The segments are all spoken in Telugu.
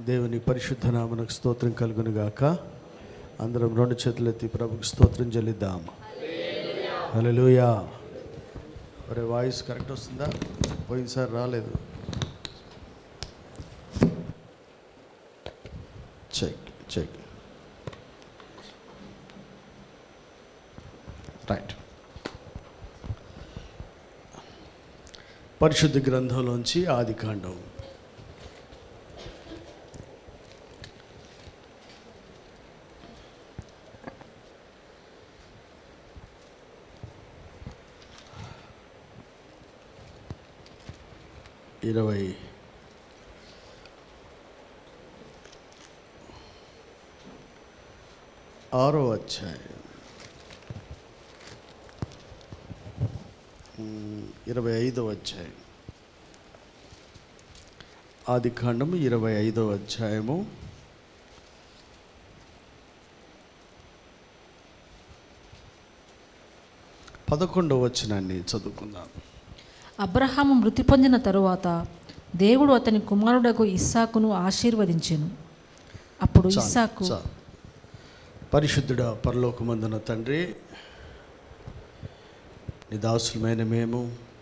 దేవుని పరిశుద్ధ నామనకు స్తోత్రం కలుగును గాక అందరం రెండు చేతులెత్తి ప్రభుకు స్తోత్రం చెల్లిద్దాం హల్లెలూయా ఒరే వాయిస్ కరెక్ట్ వస్తుందా పోయినసారి రాలేదు చెక్ చెక్ రైట్ పరిశుద్ధ గ్రంథంలోంచి ఆది కాండం ఇరవై ఆరో అధ్యాయం ఉమ్, ఇరవై ఐదవ అధ్యాయం ఆది కాండము ఇరవై ఐదవ అధ్యాయము పదకొండవ వచనాన్ని చదువుకుందాం అబ్రహాము మృతి పొందిన తరువాత దేవుడు అతని కుమారుడకు ఇస్సాకును ఆశీర్వదించెను అప్పుడు చాలు, ఇస్సాకు చాలు. పరిశుద్ధుడ పరలోకమందున తండ్రి నీ దాసులమైన మేము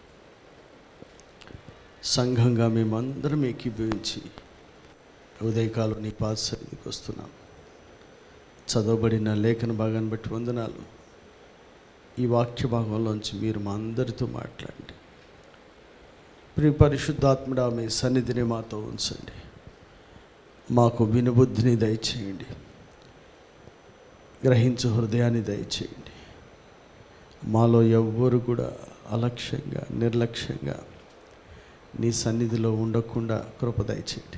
సంఘంగా మేమందరం ఏకీభవించి ఉదయకాలం నీ పాద సన్నిధికి వస్తున్నాం చదవబడిన లేఖన భాగాన్ని బట్టి వందనాలు ఈ వాక్య భాగంలోంచి మీరు మా అందరితో మాట్లాడండి ప్రియ పరిశుద్ధాత్ముడా మీ సన్నిధిని మాతో ఉంచండి మాకు వినుబుద్ధిని దయచేయండి గ్రహించు హృదయాన్ని దయచేయండి మాలో ఎవ్వరు కూడా అలక్ష్యంగా నిర్లక్ష్యంగా నీ సన్నిధిలో ఉండకుండా కృప దయచేయండి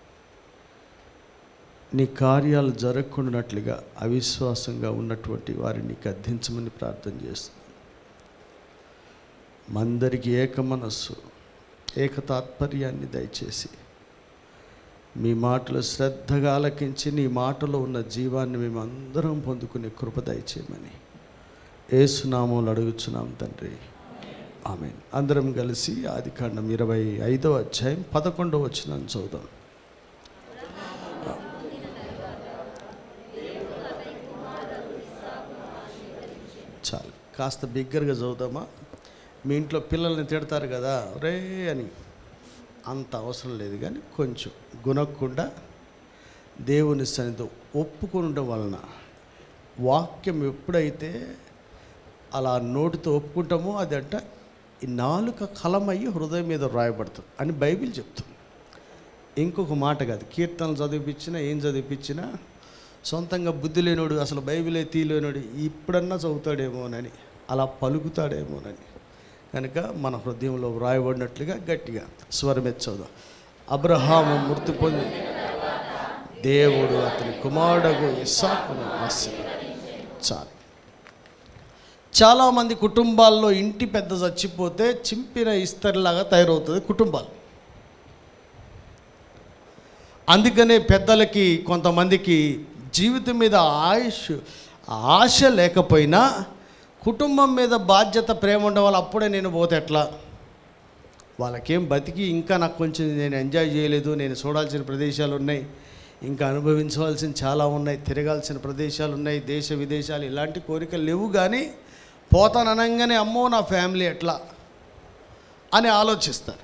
నీ కార్యాలు జరగకుండానట్లుగా అవిశ్వాసంగా ఉన్నటువంటి వారిని గద్దించమని ప్రార్థన చేస్తున్నాను మందరికి ఏక మనస్సు ఏక తాత్పర్యాన్ని దయచేసి మీ మాటలు శ్రద్ధగా ఆలకించి నీ మాటలో ఉన్న జీవాన్ని మేము అందరం పొందుకునే కృప దయచేయమని ఏసునామూలు అడుగుచున్నాం తండ్రి ఆమె అందరం కలిసి ఆది కాండం ఇరవై ఐదవ అధ్యాయం పదకొండవ వచ్చిన చదువుదాం చాలు కాస్త బిగ్గరగా చదువుదామా మీ ఇంట్లో పిల్లల్ని తిడతారు కదా రే అని అంత అవసరం లేదు కానీ కొంచెం గునక్కుండా దేవుని సన్నిధితో ఒప్పుకొనడం వలన వాక్యం ఎప్పుడైతే అలా నోటితో ఒప్పుకుంటామో అది అంట ఈ నాలుక కలమయ్యి హృదయం మీద రాయబడుతుంది అని బైబిల్ చెప్తుంది ఇంకొక మాట కాదు కీర్తనలు చదివిపించినా ఏం చదివిపించినా సొంతంగా బుద్ధి లేనోడు అసలు బైబిలే తీయలేనోడు ఇప్పుడన్నా చదువుతాడేమోనని అలా పలుకుతాడేమోనని కనుక మన హృదయంలో వ్రాయబడినట్లుగా గట్టిగా స్వరమెత్తి చదువు అబ్రహాము మృతి పొంది దేవుడు అతని కుమారుడకు ఇస్సాకును ఆశీర్వదించాడు. చాలు చాలామంది కుటుంబాల్లో ఇంటి పెద్ద చచ్చిపోతే చింపిన ఇస్తరిలాగా తయారవుతుంది కుటుంబాలు అందుకనే పెద్దలకి కొంతమందికి జీవితం మీద ఆయుష్ ఆశ లేకపోయినా కుటుంబం మీద బాధ్యత ప్రేమ ఉండడం వల్ల అప్పుడే నేను పోతే ఎట్లా వాళ్ళకేం బతికి ఇంకా నాకు కొంచెం నేను ఎంజాయ్ చేయలేదు నేను చూడాల్సిన ప్రదేశాలు ఉన్నాయి ఇంకా అనుభవించవలసిన చాలా ఉన్నాయి తిరగాల్సిన ప్రదేశాలు ఉన్నాయి దేశ విదేశాలు ఇలాంటి కోరికలు లేవు కానీ పోతాను అనగానే అమ్మో నా ఫ్యామిలీ ఎట్లా అని ఆలోచిస్తారు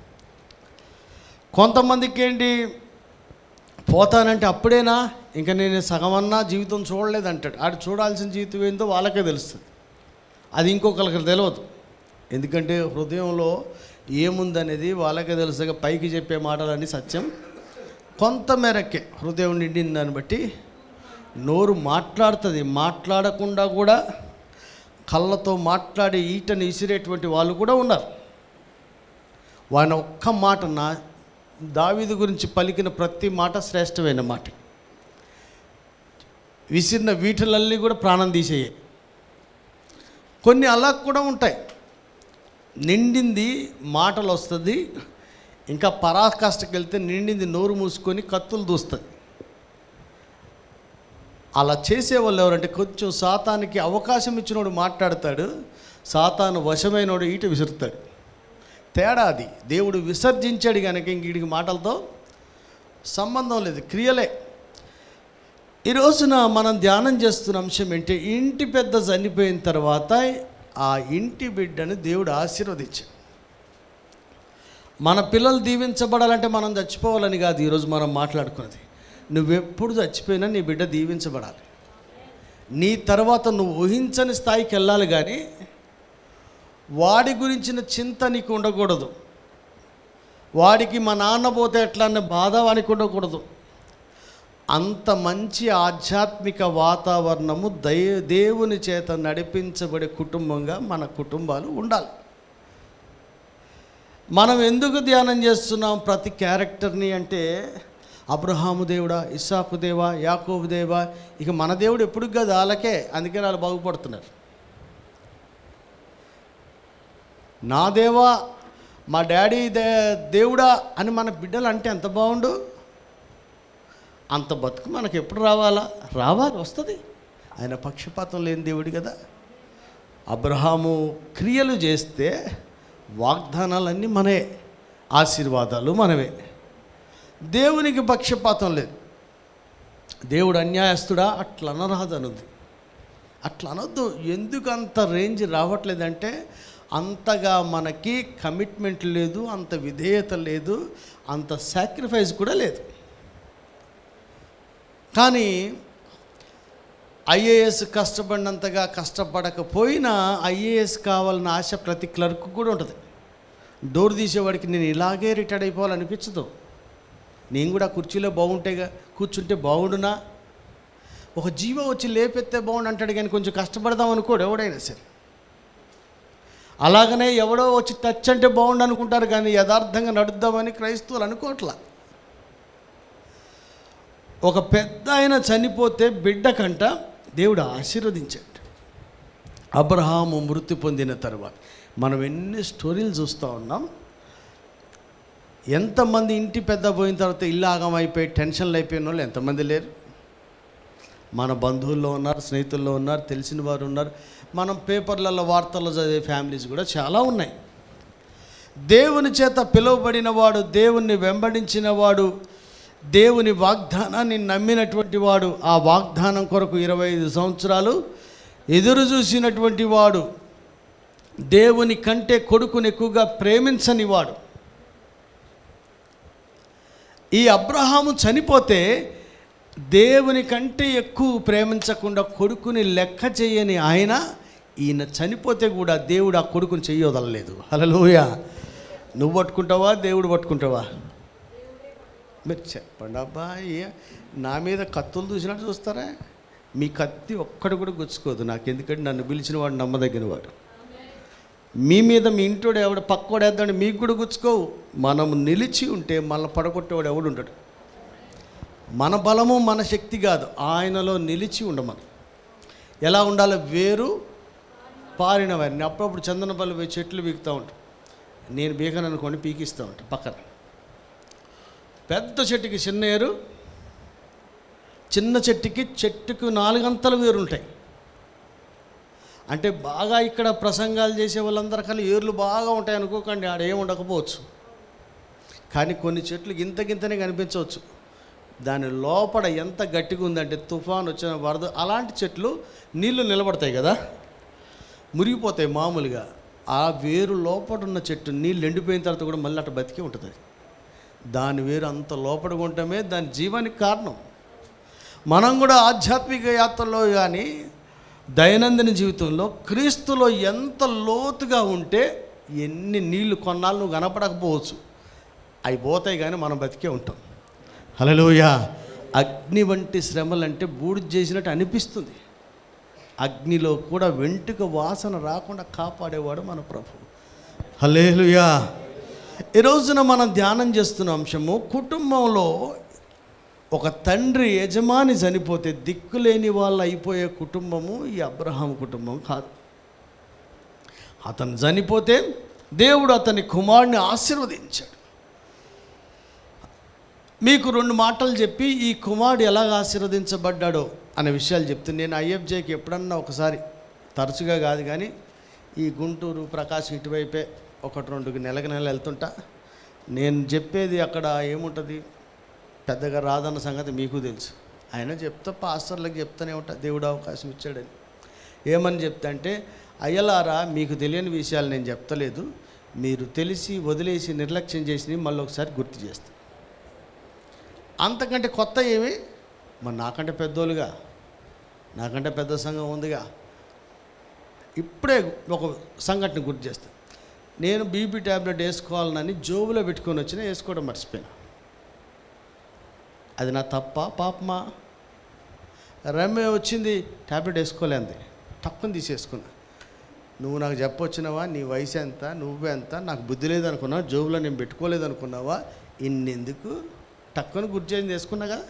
కొంతమందికి ఏంటి పోతానంటే అప్పుడేనా ఇంకా నేను సగమన్నా జీవితం చూడలేదు అంటాడు ఆడు చూడాల్సిన జీవితం ఏందో వాళ్ళకే తెలుస్తుంది అది ఇంకొకరికి తెలియదు ఎందుకంటే హృదయంలో ఏముందనేది వాళ్ళకే తెలుసు పైకి చెప్పే మాటలన్నీ సత్యం కొంత మేరకే హృదయం నిండిన దాన్ని బట్టి నోరు మాట్లాడుతుంది మాట్లాడకుండా కూడా కళ్ళతో మాట్లాడి ఈటని ఇసిరేటువంటి వాళ్ళు కూడా ఉన్నారు వాని ఒక్క మాట నా దావీదు గురించి పలికిన ప్రతి మాట శ్రేష్టమైన మాట విసిరిన వీటిలన్నీ కూడా ప్రాణం తీసేయే కొన్ని అలా కూడా ఉంటాయి నిండింది మాటలు వస్తుంది ఇంకా పరాకాష్ఠకి వెళ్తే నిండింది నోరు మూసుకొని కత్తులు దూస్తుంది అలా చేసేవాళ్ళు ఎవరంటే కొంచెం సాతానికి అవకాశం ఇచ్చినోడు మాట్లాడతాడు సాతాను వశమైనోడు ఈట విసురుతాడు తేడా అది దేవుడు విసర్జించాడు కనుక ఇంక వీడికి మాటలతో సంబంధం లేదు క్రియలే ఈ రోజున మనం ధ్యానం చేస్తున్న అంశం ఏంటి ఇంటి పెద్ద చనిపోయిన తర్వాత ఆ ఇంటి బిడ్డను దేవుడు ఆశీర్వదించాడు మన పిల్లలు దీవించబడాలంటే మనం చచ్చిపోవాలని కాదు ఈరోజు మనం మాట్లాడుకున్నది నువ్వెప్పుడు చచ్చిపోయినా నీ బిడ్డ దీవించబడాలి నీ తర్వాత నువ్వు ఊహించని స్థాయికి వెళ్ళాలి కానీ వాడి గురించిన చింత నీకు ఉండకూడదు వాడికి మా నాన్న పోతే ఎట్లా అనే బాధ వానికి ఉండకూడదు అంత మంచి ఆధ్యాత్మిక వాతావరణము దై దేవుని చేత నడిపించబడే కుటుంబంగా మన కుటుంబాలు ఉండాలి మనం ఎందుకు ధ్యానం చేస్తున్నాం ప్రతి క్యారెక్టర్ని అంటే అబ్రహాము దేవుడా ఇస్సాకు దేవా యాకోబు దేవా ఇక మన దేవుడు ఎప్పుడు కాదు వాళ్ళకే అందుకే వాళ్ళు బాగుపడుతున్నారు నా దేవా మా డాడీ దే దేవుడా అని మన బిడ్డలు అంటే ఎంత బాగుండు అంత బతుకు మనకు ఎప్పుడు రావాలా రావాలి వస్తుంది ఆయన పక్షపాతం లేని దేవుడు కదా అబ్రహాము క్రియలు చేస్తే వాగ్దానాలన్నీ మనే ఆశీర్వాదాలు మనవే దేవునికి పక్షపాతం లేదు దేవుడు అన్యాయస్తుడా అట్లా అనరాదు అనుద్ది అట్లా అనొద్దు ఎందుకు అంత రేంజ్ రావట్లేదంటే అంతగా మనకి కమిట్మెంట్ లేదు అంత విధేయత లేదు అంత సాక్రిఫైస్ కూడా లేదు కానీ ఐఏఎస్ కష్టపడినంతగా కష్టపడకపోయినా ఐఏఎస్ కావాలన్న ఆశ ప్రతి క్లర్క్ కూడా ఉంటుంది డోర్ తీసేవాడికి నేను ఇలాగే రిటైర్డ్ అయిపోవాలనిపించదు నేను కూడా కుర్చీలో బాగుంటేగా కూర్చుంటే బాగుండునా ఒక జీవ వచ్చి లేపెత్తే బాగుండు అంటాడు కానీ కొంచెం కష్టపడదాం అనుకోడు ఎవడైనా సరే అలాగనే ఎవడో వచ్చి టచ్ అంటే బాగుండు అనుకుంటారు కానీ యథార్థంగా నడుద్దామని క్రైస్తవులు అనుకోవట్లా ఒక పెద్ద ఆయన చనిపోతే బిడ్డ కంట దేవుడు ఆశీర్వదించాడు అబ్రహాము మృతి పొందిన తర్వాత మనం ఎన్ని స్టోరీలు చూస్తూ ఉన్నాం ఎంతమంది ఇంటి పెద్ద పోయిన తర్వాత ఇల్లు ఆగమైపోయి టెన్షన్లు అయిపోయిన వాళ్ళు ఎంతమంది లేరు మన బంధువుల్లో ఉన్నారు స్నేహితుల్లో ఉన్నారు తెలిసిన వారు ఉన్నారు మనం పేపర్లలో వార్తల్లో చదివే ఫ్యామిలీస్ కూడా చాలా ఉన్నాయి దేవుని చేత పిలువబడిన వాడు దేవుణ్ణి వెంబడించిన వాడు దేవుని వాగ్దానాన్ని నమ్మినటువంటి వాడు ఆ వాగ్దానం కొరకు ఇరవై ఐదు సంవత్సరాలు ఎదురు చూసినటువంటి వాడు దేవుని కంటే కొడుకుని ఎక్కువగా ప్రేమించని వాడు ఈ అబ్రహాము చనిపోతే దేవుని కంటే ఎక్కువ ప్రేమించకుండా కొడుకుని లెక్క చేయని ఆయన ఈయన చనిపోతే కూడా దేవుడు ఆ కొడుకుని చెయ్యొదలలేదు హలోయ నువ్వు పట్టుకుంటావా దేవుడు పట్టుకుంటావా మీరు చెప్పండి అబ్బా ఏ- నా మీద కత్తులు చూసినట్టు చూస్తారా మీ కత్తి ఒక్కడు కూడా గుచ్చుకోదు నాకు ఎందుకంటే నన్ను పిలిచిన వాడు నమ్మదగిన వాడు మీ మీద మీ ఇంటోడు ఎవడు పక్కోడు వేద్దాడు మీకు కూడా గుచ్చుకోవు మనం నిలిచి ఉంటే మనల్ని పడగొట్టేవాడు ఎవడు ఉంటాడు మన బలము మన శక్తి కాదు ఆయనలో నిలిచి ఉండమని ఎలా ఉండాలో వేరు పారిన వారిని అప్పుడప్పుడు చందనపల్లి పోయి చెట్లు బీకుతూ ఉంటాం నేను బీకను అనుకోండి పీకిస్తూ ఉంటా పక్కన పెద్ద చెట్టుకి చిన్న ఏరు చిన్న చెట్టుకి చెట్టుకు నాలుగంతలు వేరు ఉంటాయి అంటే బాగా ఇక్కడ ప్రసంగాలు చేసే వాళ్ళందరికన్నా ఏర్లు బాగా ఉంటాయి అనుకోకండి ఆడ ఏమి ఉండకపోవచ్చు కానీ కొన్ని చెట్లు గింత గింతనే కనిపించవచ్చు దాని లోపల ఎంత గట్టిగా ఉందంటే తుఫాన్ వచ్చిన వరద అలాంటి చెట్లు నీళ్లు నిలబడతాయి కదా మురిగిపోతాయి మామూలుగా ఆ వేరు లోపల ఉన్న చెట్టు నీళ్ళు ఎండిపోయిన తర్వాత కూడా మళ్ళీ అట్ట బతికి ఉంటుంది దాని వేరు అంత లోపలిగా ఉండటమే దాని జీవానికి కారణం మనం కూడా ఆధ్యాత్మిక యాత్రలో కానీ దైనందిన జీవితంలో క్రీస్తులో ఎంత లోతుగా ఉంటే ఎన్ని నీళ్లు కొన్నాళ్ళు నువ్వు కనపడకపోవచ్చు అవి పోతాయి కానీ మనం బతికే ఉంటాం హలోయ అగ్ని వంటి శ్రమలు అంటే బూడిద చేసినట్టు అనిపిస్తుంది అగ్నిలో కూడా వెంటుక వాసన రాకుండా కాపాడేవాడు మన ప్రభు హలేలుయా ఈ రోజున మనం ధ్యానం చేస్తున్న అంశము కుటుంబంలో ఒక తండ్రి యజమాని చనిపోతే దిక్కులేని వాళ్ళు అయిపోయే కుటుంబము ఈ అబ్రహాం కుటుంబం కాదు అతను చనిపోతే దేవుడు అతని కుమారుని ఆశీర్వదించాడు మీకు రెండు మాటలు చెప్పి ఈ కుమారుడు ఎలాగ ఆశీర్వదించబడ్డాడో అనే విషయాలు చెప్తే నేను ఐఎఫ్జేకి ఎప్పుడన్నా ఒకసారి తరచుగా కాదు కానీ ఈ గుంటూరు ప్రకాశం ఇటువైపే ఒకటి రెండు నెలకు నెల వెళ్తుంటా నేను చెప్పేది అక్కడ ఏముంటుంది పెద్దగా రాదన్న సంగతి మీకు తెలుసు ఆయన చెప్తా పాస్టర్లకు చెప్తానే ఉంటా దేవుడు అవకాశం ఇచ్చాడని ఏమని చెప్తా అంటే అయ్యలారా మీకు తెలియని విషయాలు నేను చెప్తలేదు మీరు తెలిసి వదిలేసి నిర్లక్ష్యం చేసి మళ్ళీ ఒకసారి గుర్తు చేస్తా అంతకంటే కొత్త ఏమి మరి నాకంటే పెద్దోళ్ళుగా నాకంటే పెద్ద సంఘం ఉందిగా ఇప్పుడే ఒక సంఘటన గుర్తు చేస్తాను నేను బీపీ ట్యాబ్లెట్ వేసుకోవాలని జోబులో పెట్టుకొని వచ్చినా వేసుకోవడం మర్చిపోయినా అది నా తప్ప పాపమా రమ్య వచ్చింది ట్యాబ్లెట్ వేసుకోలేంది తక్కువ తీసేసుకున్నా నువ్వు నాకు చెప్పొచ్చినావా నీ వయసు ఎంత నువ్వెంత నాకు బుద్ధి లేదనుకున్నావా జోబులో నేను పెట్టుకోలేదు అనుకున్నావా ఇన్నెందుకు తక్కువ గుర్తు చేసి వేసుకున్నా కదా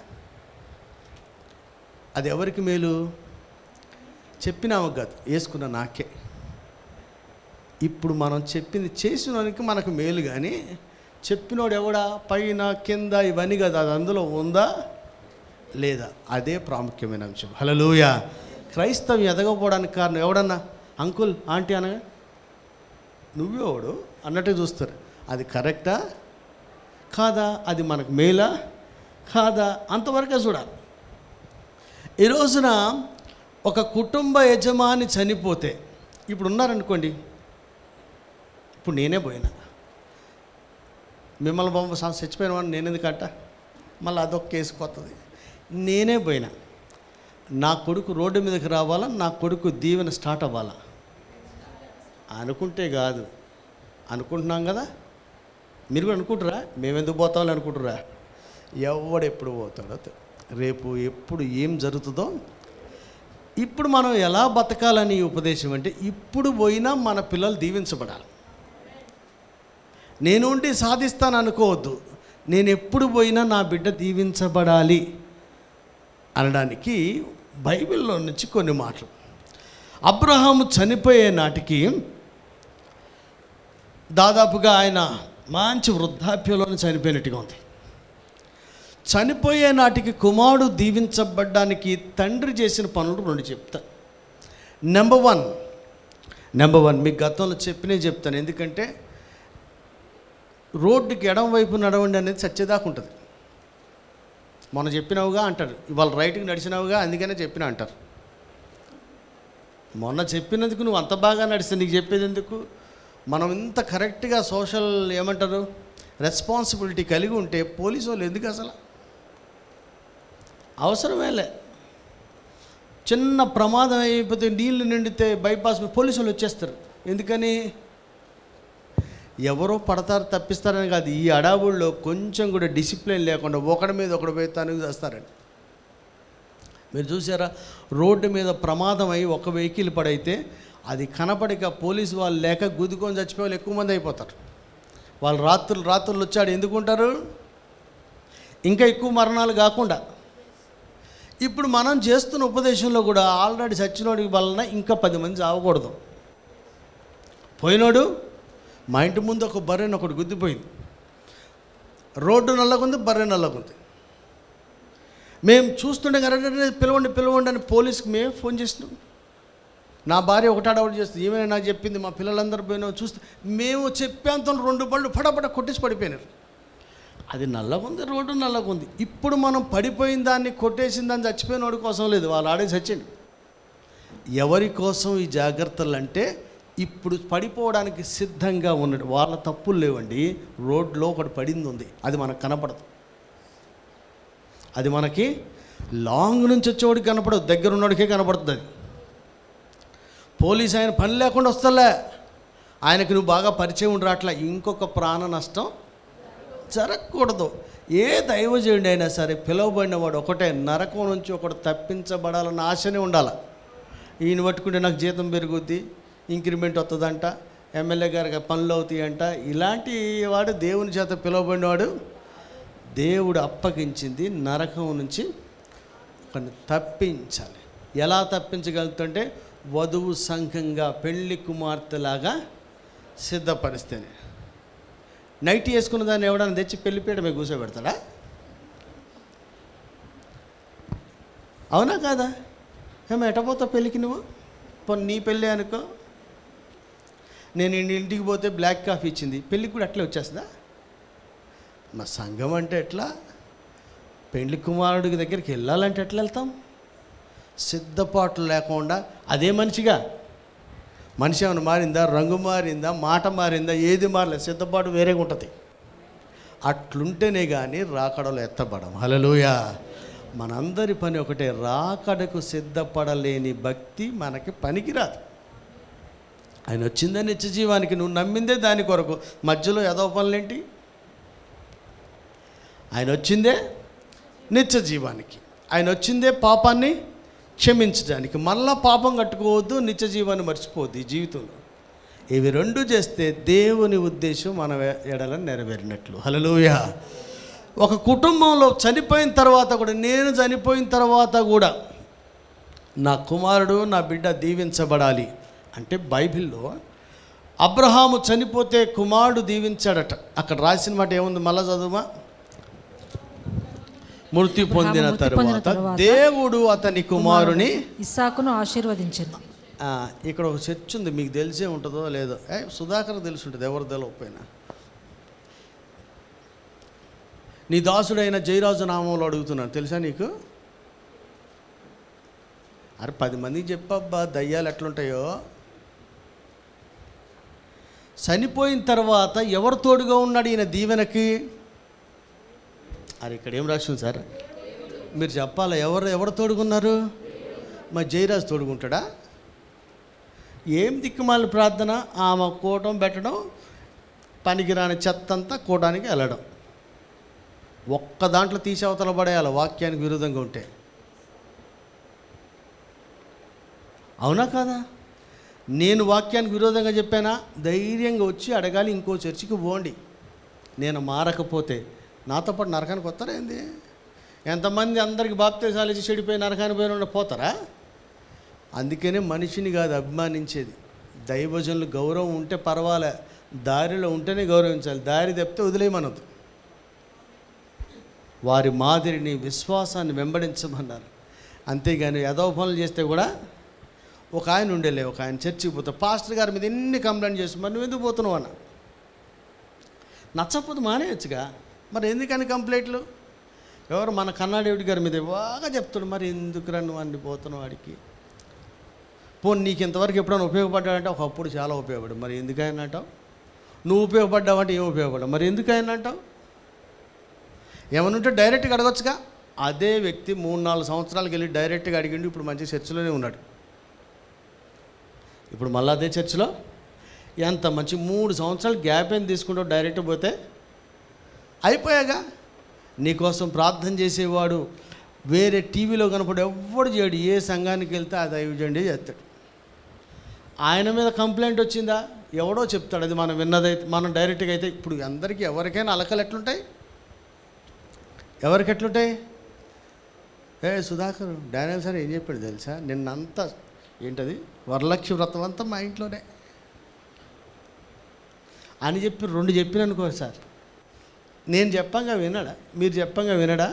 అది ఎవరికి మేలు చెప్పినాము కాదు వేసుకున్న నాకే ఇప్పుడు మనం చెప్పింది చేసినోనికి మనకు మేలు కానీ చెప్పినోడు ఎవడా పైన కింద ఇవన్నీ కదా అది అందులో ఉందా లేదా అదే ప్రాముఖ్యమైన అంశం హలలుయ క్రైస్తవం ఎదగకపోవడానికి కారణం ఎవడన్నా అంకుల్ ఆంటీ అనగా నువ్వెవడు అన్నట్టు చూస్తారు అది కరెక్టా కాదా అది మనకు మేలా కాదా అంతవరకే చూడాలి ఈ రోజున ఒక కుటుంబ యజమాని చనిపోతే ఇప్పుడు ఉన్నారనుకోండి ఇప్పుడు నేనే పోయినా మిమ్మల్ని బొమ్మ చచ్చిపోయిన వాడిని నేను ఎందుకంట మళ్ళీ అదొక కేసు కొత్తది నేనే పోయినా నా కొడుకు రోడ్డు మీదకి రావాలా నా కొడుకు దీవెన స్టార్ట్ అవ్వాలా అనుకుంటే కాదు అనుకుంటున్నాం కదా మీరు కూడా అనుకుంటారా మేము ఎందుకు పోతామని అనుకుంటారా ఎవడు ఎప్పుడు పోతాడో తె- రేపు ఎప్పుడు ఏం జరుగుతుందో ఇప్పుడు మనం ఎలా బతకాలని ఈ ఉపదేశం అంటే ఇప్పుడు పోయినా మన పిల్లలు దీవించబడాలి నేను ఉండి సాధిస్తాను అనుకోవద్దు నేను ఎప్పుడు పోయినా నా బిడ్డ దీవించబడాలి అనడానికి బైబిల్లో నుంచి కొన్ని మాటలు అబ్రహాము చనిపోయే నాటికి దాదాపుగా ఆయన మంచి వృద్ధాప్యంలోనే చనిపోయినట్టుగా ఉంది చనిపోయే నాటికి కుమారుడు దీవించబడ్డానికి తండ్రి చేసిన పనులు రెండు చెప్తా నెంబర్ వన్ నెంబర్ వన్ మీకు గతంలో చెప్పినే చెప్తాను ఎందుకంటే రోడ్డుకి ఎడం వైపు నడవండి అనేది చచ్చేదాకా ఉంటుంది మొన్న చెప్పినావుగా అంటారు ఇవాళ రైట్కి నడిచినావుగా అందుకనే చెప్పిన అంటారు మొన్న చెప్పినందుకు నువ్వు అంత బాగా నడిస్తే నీకు చెప్పేది ఎందుకు మనం ఇంత కరెక్ట్గా సోషల్ ఏమంటారు రెస్పాన్సిబిలిటీ కలిగి ఉంటే పోలీసు వాళ్ళు ఎందుకు అసలు అవసరమేలే చిన్న ప్రమాదం అయిపోతే నీళ్లు నిండితే బైపాస్ మీద పోలీసు వాళ్ళు వచ్చేస్తారు ఎందుకని ఎవరో పడతారు తప్పిస్తారని కాదు ఈ అడావుల్లో కొంచెం కూడా డిసిప్లిన్ లేకుండా ఒకడి మీద ఒకడు పోయి తనుగు చేస్తారండి మీరు చూసారా రోడ్డు మీద ప్రమాదం అయి ఒక వెహికల్ పడైతే అది కనపడిక పోలీసు వాళ్ళు లేక గుద్దుకొని చచ్చిపోయే వాళ్ళు ఎక్కువ మంది అయిపోతారు వాళ్ళు రాత్రులు రాత్రులు వచ్చాడు ఎందుకుంటారు ఇంకా ఎక్కువ మరణాలు కాకుండా ఇప్పుడు మనం చేస్తున్న ఉపదేశంలో కూడా ఆల్రెడీ చచ్చినోడి వలన ఇంకా పది మంది చావకూడదు పోయినోడు మా ఇంటి ముందు ఒక బర్రెని ఒకటి గుద్దిపోయింది రోడ్డు నల్లగుంది బర్రె నల్లగుంది మేము చూస్తుండే అరే పిలవండి పిలవండి అని పోలీస్కి మేము ఫోన్ చేసినాం నా భార్య ఒకటి అడవుడు చేస్తుంది ఏమైనా నాకు చెప్పింది మా పిల్లలందరూ పోయినా చూస్తే మేము చెప్పేంత రెండు బళ్ళు పడపడ కొట్టేసి పడిపోయినారు అది నల్లగుంది రోడ్డు నల్లగుంది ఇప్పుడు మనం పడిపోయిన దాన్ని కొట్టేసిన దాన్ని చచ్చిపోయిన వాడి కోసం లేదు వాళ్ళు ఆడే చచ్చింది ఎవరి కోసం ఈ జాగ్రత్తలు అంటే ఇప్పుడు పడిపోవడానికి సిద్ధంగా ఉన్నాడు వాళ్ళ తప్పులు లేవండి రోడ్లో ఒకటి పడింది ఉంది అది మనకు కనపడదు అది మనకి లాంగ్ నుంచి వచ్చేవాడికి కనపడదు దగ్గర ఉన్నవాడికే కనపడుతుంది అది పోలీస్ ఆయన పని లేకుండా వస్తలే ఆయనకి నువ్వు బాగా పరిచయం ఉండి రాట్లా ఇంకొక ప్రాణ నష్టం జరగకూడదు ఏ దైవజనుడి అయినా సరే పిలువబడిన వాడు ఒకటే నరకం నుంచి ఒకడు తప్పించబడాలన్న ఆశనే ఉండాలి ఈయన పట్టుకుంటే నాకు జీతం పెరుగుద్ది ఇంక్రిమెంట్ వస్తుందంట ఎమ్మెల్యే గారికి పనులు అవుతాయంట ఇలాంటి వాడు దేవుని చేత పిలువబడినవాడు దేవుడు అప్పగించింది నరకం నుంచి ఒకరిని తప్పించాలి ఎలా తప్పించగలుగుతుంటే వధువు సంఘంగా పెళ్లి కుమార్తెలాగా సిద్ధపరిస్తేనే నైట్ వేసుకున్న దాన్ని ఎవడన్నా తెచ్చి పెళ్లిపీట మీద కూర్చోబెడతాడా అవునా కాదా ఏమో ఎటపోతావు పెళ్ళికి నువ్వు పోనీ నీ పెళ్ళి అనుకో నేను ఇంటి- ఇంటికి పోతే బ్లాక్ కాఫీ ఇచ్చింది పెళ్ళికి కూడా అట్లే వచ్చేస్తుందా మా సంఘం అంటే ఎట్లా పెండ్లి కుమారుడి దగ్గరికి వెళ్ళాలంటే ఎట్లా వెళ్తాం సిద్ధపాట్లు లేకుండా అదే మనిషిగా మనిషి ఏమైనా మారిందా రంగు మారిందా మాట మారిందా ఏది మారలేదు సిద్ధపాటు వేరేగా ఉంటుంది అట్లుంటేనే కానీ రాకడలో ఎత్తపడం హలలుయా మనందరి పని ఒకటే రాకడకు సిద్ధపడలేని భక్తి మనకి పనికిరాదు ఆయన వచ్చిందే నిత్య జీవానికి నువ్వు నమ్మిందే దాని కొరకు మధ్యలో ఏదో పనులేంటి ఆయన వచ్చిందే నిత్య జీవానికి ఆయన వచ్చిందే పాపాన్ని క్షమించడానికి మళ్ళా పాపం కట్టుకోవద్దు నిత్య జీవాన్ని మర్చిపోవద్దు ఈ జీవితంలో ఇవి రెండు చేస్తే దేవుని ఉద్దేశం మన ఎడల నెరవేరినట్లు హలలుయ ఒక కుటుంబంలో చనిపోయిన తర్వాత కూడా నేను చనిపోయిన తర్వాత కూడా నా కుమారుడు నా బిడ్డ దీవించబడాలి అంటే బైబిల్లో అబ్రహాము చనిపోతే కుమారుడు దీవించాడట అక్కడ రాసిన మాట ఏముంది మళ్ళా చదువుమా మృతి పొందిన మృతి పొందిన తర్వాత తరువాత దేవుడు అతని కుమారుని ఇస్సాకును ఆశీర్వదించను ఆ, ఇక్కడ ఒక చర్చ్ ఉంది మీకు తెలిసే ఉంటుందో లేదో ఏ సుధాకర్ తెలిసి ఉంటుంది ఎవరు తెలియకపోయినా నీ దాసుడైన జయరాజు నామంలో అడుగుతున్నాను తెలుసా నీకు అరే పది మందికి చెప్పబ్బా దయ్యాలు ఎట్లుంటాయో చనిపోయిన తర్వాత ఎవరు తోడుగా ఉన్నాడు ఈయన దీవెనకి అరే ఇక్కడ ఏం రాసింది సార్ మీరు చెప్పాలా ఎవరు ఎవరు తోడుగున్నారు మా జయరాజు తోడుగుంటాడా ఏం దిక్కుమాల ప్రార్థన ఆమె కూటం పెట్టడం పనికిరాని చెత్త అంతా కూటానికి వెళ్ళడం ఒక్క దాంట్లో తీసి అవతల పడేయాలి వాక్యానికి విరుద్ధంగా ఉంటే అవునా కాదా నేను వాక్యానికి విరోధంగా చెప్పానా ధైర్యంగా వచ్చి అడగాలి ఇంకో చర్చికి పోండి నేను మారకపోతే నాతో పాటు నరకానికి వస్తారా ఏంది ఎంతమంది అందరికి బాప్తీసాలు ఇచ్చి చెడిపోయి నరకానికి పోయిన వాళ్ళు పోతారా అందుకనే మనిషిని కాదు అభిమానించేది దైవజనులు గౌరవం ఉంటే పర్వాలే దారిలో ఉంటేనే గౌరవించాలి దారి తప్పితే వదిలేయమనొద్దు వారి మాదిరిని విశ్వాసాన్ని వెంబడించమన్నారు అంతేగాని యదవ పనులు చేస్తే కూడా ఒక ఆయన ఉండేలే ఒక ఆయన చర్చికి పోతా పాస్టర్ గారి మీద ఎన్ని కంప్లైంట్ చేసి మరి నువ్వు ఎందుకు పోతున్నావు అన్న నచ్చకపోతే మానేయచ్చుగా మరి ఎందుకని కంప్లైంట్లు ఎవరు మన కన్నాడేవుడి గారి మీద బాగా చెప్తాడు మరి ఎందుకు రా నువ్వు అన్ని పోతున్నావు వాడికి పోనీ నీకు ఇంతవరకు ఎప్పుడైనా ఉపయోగపడ్డాడంటే ఒకప్పుడు చాలా ఉపయోగపడు మరి ఎందుకైనా అంటావు నువ్వు ఉపయోగపడ్డావంటే ఏం ఉపయోగపడ్డావు మరి ఎందుకైనా అంటావు ఏమనుంటే డైరెక్ట్గా అడగొచ్చుగా అదే వ్యక్తి మూడు నాలుగు సంవత్సరాలకు వెళ్ళి డైరెక్ట్గా అడిగిండు ఇప్పుడు మంచి చర్చిలోనే ఉన్నాడు ఇప్పుడు మళ్ళీ అదే చర్చిలో ఎంత మంచి మూడు సంవత్సరాలు గ్యాప్ ఏం తీసుకుంటావు డైరెక్ట్ పోతే అయిపోయాగా నీకోసం ప్రార్థన చేసేవాడు వేరే టీవీలో కనపడి ఎవ్వడు చేయడు ఏ సంఘానికి వెళ్తే ఆ దైవజండి చేస్తాడు ఆయన మీద కంప్లైంట్ వచ్చిందా ఎవడో చెప్తాడు అది మనం విన్నదైతే మనం డైరెక్ట్గా అయితే ఇప్పుడు అందరికీ ఎవరికైనా అలకలు ఎట్లుంటాయి ఎవరికి ఎట్లుంటాయి ఏ సుధాకర్ డానియల్ సార్ ఏం చెప్పాడు తెలుసా నిన్నంతా ఏంటది వరలక్ష్మి వ్రతం అంతా మా ఇంట్లోనే అని చెప్పి రెండు చెప్పిన అనుకో సార్ నేను చెప్పంగా వినడా మీరు చెప్పంగా వినడా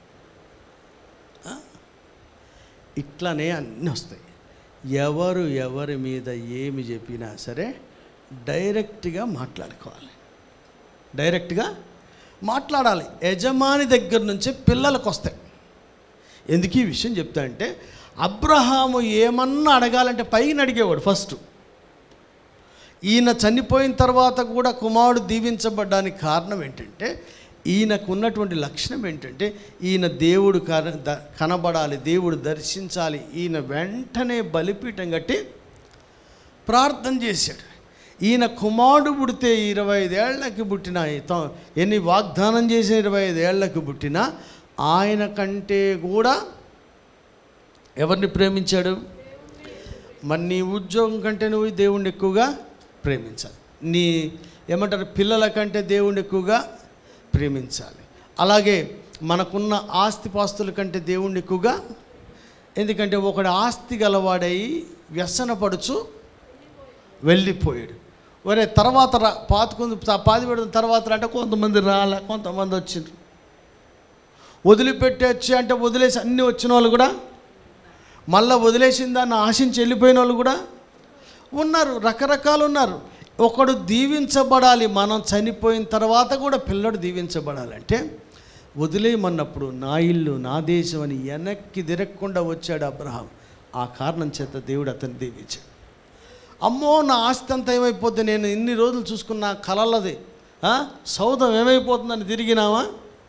ఆ? ఇట్లానే అన్నీ వస్తాయి ఎవరు ఎవరి మీద ఏమి చెప్పినా సరే డైరెక్ట్గా మాట్లాడుకోవాలి డైరెక్ట్గా మాట్లాడాలి యజమాని దగ్గర నుంచి పిల్లలకు వస్తాయి ఎందుకు ఈ విషయం చెప్తా అంటే అబ్రహాము ఏమన్నా అడగాలంటే పైన అడిగేవాడు ఫస్ట్ ఈయన చనిపోయిన తర్వాత కూడా కుమారుడు దీవించబడ్డానికి కారణం ఏంటంటే ఈయనకు ఉన్నటువంటి లక్షణం ఏంటంటే ఈయన దేవుడు కన ద- కనబడాలి దేవుడు దర్శించాలి ఈయన వెంటనే బలిపీఠం కట్టి ప్రార్థన చేశాడు ఈయన కుమారుడు పుడితే ఇరవై ఐదేళ్లకి పుట్టిన త- ఎన్ని వాగ్దానం చేసిన ఇరవై ఐదేళ్లకు పుట్టిన ఆయన కంటే కూడా ఎవరిని ప్రేమించాడు మరి నీ ఉద్యోగం కంటే నువ్వు దేవుణ్ణి ఎక్కువగా ప్రేమించాలి నీ ఏమంటారు పిల్లల కంటే దేవుణ్ణి ఎక్కువగా ప్రేమించాలి అలాగే మనకున్న ఆస్తిపాస్తుల కంటే దేవుణ్ణి ఎక్కువగా ఎందుకంటే ఒకడు ఆస్తి గలవాడై వ్యసనపడుచు వెళ్ళిపోయాడు ఒరే తర్వాత రా పాతుకుంది పాతి పెడిన తర్వాత రా అంటే కొంతమంది రాలే కొంతమంది వచ్చిండ్రు వదిలిపెట్టి వచ్చి అంటే వదిలేసి అన్నీ వచ్చిన వాళ్ళు కూడా మళ్ళీ వదిలేసిన దాన్ని ఆశించి వెళ్ళిపోయిన వాళ్ళు కూడా ఉన్నారు రకరకాలు ఉన్నారు ఒకడు దీవించబడాలి మనం చనిపోయిన తర్వాత కూడా పిల్లడు దీవించబడాలంటే వదిలేయమన్నప్పుడు నా ఇల్లు నా దేశం అని వెనక్కి తిరగకుండా వచ్చాడు అబ్రహాం ఆ కారణం చేత దేవుడు అతన్ని దీవించాడు అమ్మో నా ఆస్తి అంతా ఏమైపోద్ది నేను ఇన్ని రోజులు చూసుకున్న కలలది ఆ? సౌధం ఏమైపోతుందని తిరిగినావా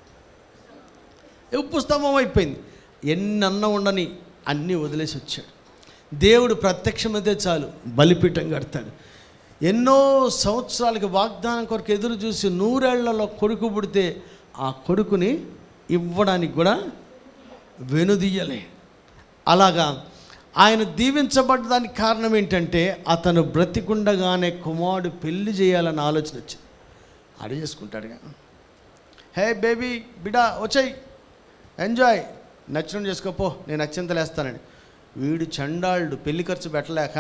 ఉప్పు స్తంభం అయిపోయింది ఎన్ని అన్న ఉండని అన్నీ వదిలేసి వచ్చాడు దేవుడు ప్రత్యక్షమైతే చాలు బలిపీఠం కడతాడు ఎన్నో సంవత్సరాలకి వాగ్దానం కొరకు ఎదురు చూసి నూరేళ్లలో కొడుకు పుడితే ఆ కొడుకుని ఇవ్వడానికి కూడా వెనుదీయలే అలాగా ఆయన దీవించబడ్డానికి కారణం ఏంటంటే అతను బ్రతికుండగానే కుమారుడు పెళ్లి చేయాలన్న ఆలోచన వచ్చింది ఆడ చేసుకుంటాడుగా హే బేబీ బిడా వచ్చాయి ఎంజాయ్ నచ్చడం చేసుకోపో నేను అత్యంతలు వేస్తానండి వీడు చండాళ్ళు పెళ్లి ఖర్చు పెట్టలేక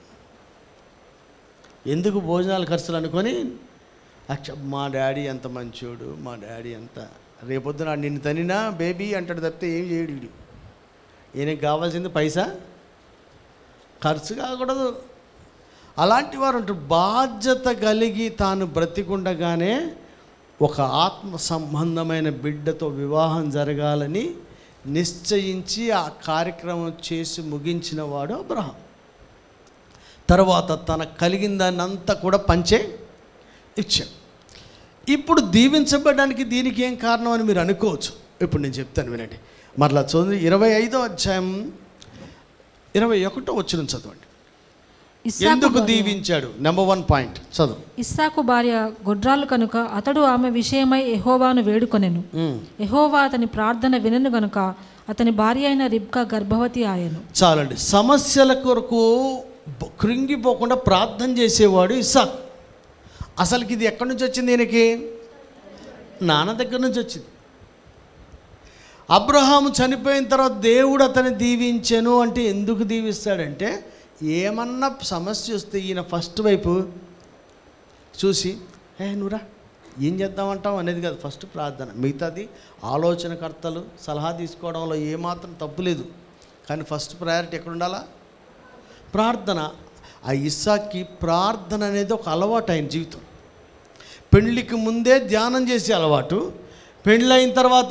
ఎందుకు భోజనాల ఖర్చులు అనుకొని అచ్చ మా డాడీ ఎంత మంచోడు మా డాడీ ఎంత రేపొద్దున నిన్ను తనినా బేబీ అంటాడు తప్పితే ఏం చేయడు వీడు ఈయనకి కావాల్సింది పైసా ఖర్చు కాకూడదు అలాంటి వారు ఉంటారు బాధ్యత కలిగి తాను బ్రతికుండగానే ఒక ఆత్మ సంబంధమైన బిడ్డతో వివాహం జరగాలని నిశ్చయించి ఆ కార్యక్రమం చేసి ముగించిన వాడు అబ్రహం తర్వాత తనకు కలిగిన దాన్ని అంతా కూడా పంచే ఇచ్చాడు ఇప్పుడు దీవించబడడానికి దీనికి ఏం కారణం అని మీరు అనుకోవచ్చు ఇప్పుడు నేను చెప్తాను వినండి మరలా చదువు ఇరవై ఐదో అధ్యాయం ఇరవై ఒకటో వచ్చిన చదవండి ఇస్సాకు ఎందుకు భార్య- దీవించాడు నెంబర్ వన్ పాయింట్ చదువు ఇస్సాకు భార్య గొడ్రాలు కనుక అతడు ఆమె విషయమై ఎహోవాను వేడుకొనెను ఉమ్. ఎహోవా అతని ప్రార్థన వినను గనుక అతని భార్య అయిన రిబ్కా గర్భవతి ఆయను చాలండి సమస్యల కొరకు బ- కృంగిపోకుండా ప్రార్థన చేసేవాడు ఇస్సాక్ అసలుకి ఇది ఎక్కడి నుంచి వచ్చింది ఈయనకి నాన్న దగ్గర నుంచి వచ్చింది అబ్రహాము చనిపోయిన తర్వాత దేవుడు అతన్ని దీవించెను అంటే ఎందుకు దీవిస్తాడంటే ఏమన్నా సమస్య వస్తే ఈయన ఫస్ట్ వైపు చూసి ఏ నువ్వురా ఏం చేద్దామంటావు అనేది కాదు ఫస్ట్ ప్రార్థన మిగతాది ఆలోచనకర్తలు సలహా తీసుకోవడంలో ఏమాత్రం తప్పు లేదు కానీ ఫస్ట్ ప్రయారిటీ ఎక్కడ ఉండాలా ప్రార్థన ఆ ఇస్సాకి ప్రార్థన అనేది ఒక అలవాటు ఆయన జీవితం పెళ్ళికి ముందే ధ్యానం చేసే అలవాటు పెళ్ళైన తర్వాత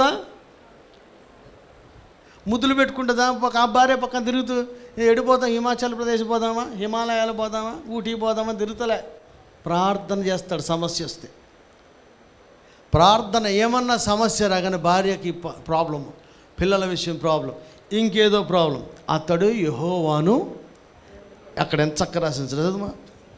ముద్దులు పెట్టుకుంటుందా ఒక ఆ భార్య పక్కన తిరుగుతూ ఎడిపోతాం హిమాచల్ ప్రదేశ్ పోదామా హిమాలయాలు పోదామా ఊటీ పోదామా తిరుగుతలే ప్రార్థన చేస్తాడు సమస్య వస్తే ప్రార్థన ఏమన్నా సమస్య రాగానే భార్యకి ప- ప్రాబ్లము పిల్లల విషయం ప్రాబ్లం ఇంకేదో ప్రాబ్లం అతడు యహోవాను అక్కడ ఎంత చక్క రాసింది చదువుమా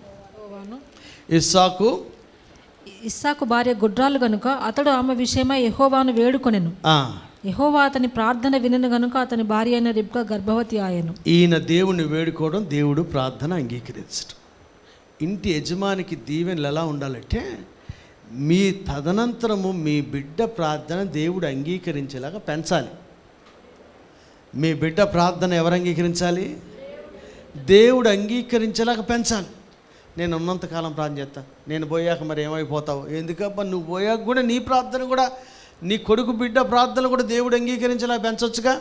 ఇస్సాకు ఇస్సాకు భార్య గొడ్రాలు గనుక అతడు ఆమె విషయమై ఎహోవాను వేడుకొనెను ఆ, ఎహోవా అతని ప్రార్థన వినను గనుక అతని భార్య అయిన రిబ్కా గర్భవతి ఆయను ఈయన దేవుని వేడుకోవడం దేవుడు ప్రార్థన అంగీకరించడం ఇంటి యజమానికి దీవెనలు ఎలా ఉండాలంటే మీ తదనంతరము మీ బిడ్డ ప్రార్థన దేవుడు అంగీకరించేలాగా పెంచాలి మీ బిడ్డ ప్రార్థన ఎవరు అంగీకరించాలి దేవుడు అంగీకరించేలాగా పెంచాలి నేను ఉన్నంతకాలం ప్రార్థన చేస్తా నేను పోయాక మరి ఏమైపోతావు ఎందుకబ్బా నువ్వు పోయాక కూడా నీ ప్రార్థన కూడా నీ కొడుకు బిడ్డ ప్రార్థన కూడా దేవుడు అంగీకరించేలా పెంచొచ్చుగా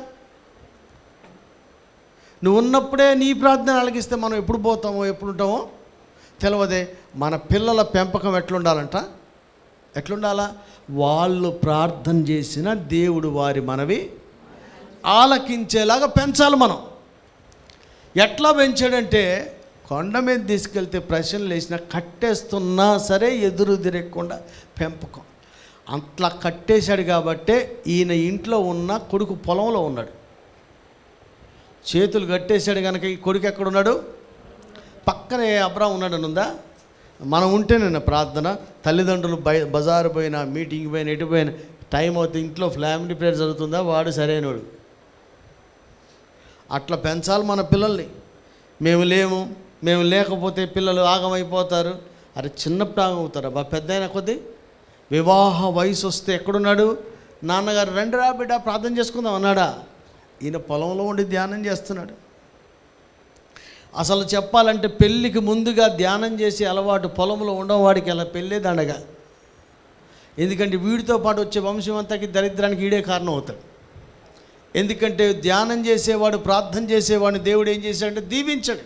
నువ్వు ఉన్నప్పుడే నీ ప్రార్థన అలగిస్తే మనం ఎప్పుడు పోతామో ఎప్పుడు ఉంటామో తెలియదే మన పిల్లల పెంపకం ఎట్లుండాలంట ఎట్లుండాలా వాళ్ళు ప్రార్థన చేసిన దేవుడు వారి మనవి ఆలకించేలాగా పెంచాలి మనం ఎట్లా పెంచాడంటే కొండ మీద తీసుకెళ్తే ప్రశ్నలు వేసినా కట్టేస్తున్నా సరే ఎదురు తిరగకుండా పెంపకం అట్లా కట్టేశాడు కాబట్టే ఈయన ఇంట్లో ఉన్న కొడుకు పొలంలో ఉన్నాడు చేతులు కట్టేశాడు కనుక ఈ కొడుకు ఎక్కడున్నాడు పక్కనే అబ్రాహం ఉన్నాడని ఉందా మనం ఉంటేనే ప్రార్థన తల్లిదండ్రులు బయ బజారు పోయినా మీటింగ్ పోయినా ఎటు పోయినా టైం అవుతుంది ఇంట్లో ఫ్యామిలీ ప్రేయర్ జరుగుతుందా వాడు సరైనవాడు అట్లా పెంచాలి మన పిల్లల్ని మేము లేము మేము లేకపోతే పిల్లలు ఆగమైపోతారు అరే చిన్నప్పుడు ఆగమవుతారు బా పెద్ద అయిన కొద్దీ వివాహ వయసు వస్తే ఎక్కడున్నాడు నాన్నగారు రండి రా బిడ్డ ప్రార్థన చేసుకుందాం అన్నాడా ఈయన పొలంలో ఉండి ధ్యానం చేస్తున్నాడు అసలు చెప్పాలంటే పెళ్ళికి ముందుగా ధ్యానం చేసే అలవాటు పొలంలో ఉండవాడికి అలా పెళ్ళే దండగా ఎందుకంటే వీడితో పాటు వచ్చే వంశం అంతాకి దరిద్రానికి ఈడే కారణం అవుతాడు ఎందుకంటే ధ్యానం చేసేవాడు ప్రార్థన చేసేవాడిని దేవుడు ఏం చేశాడంటే దీవించాడు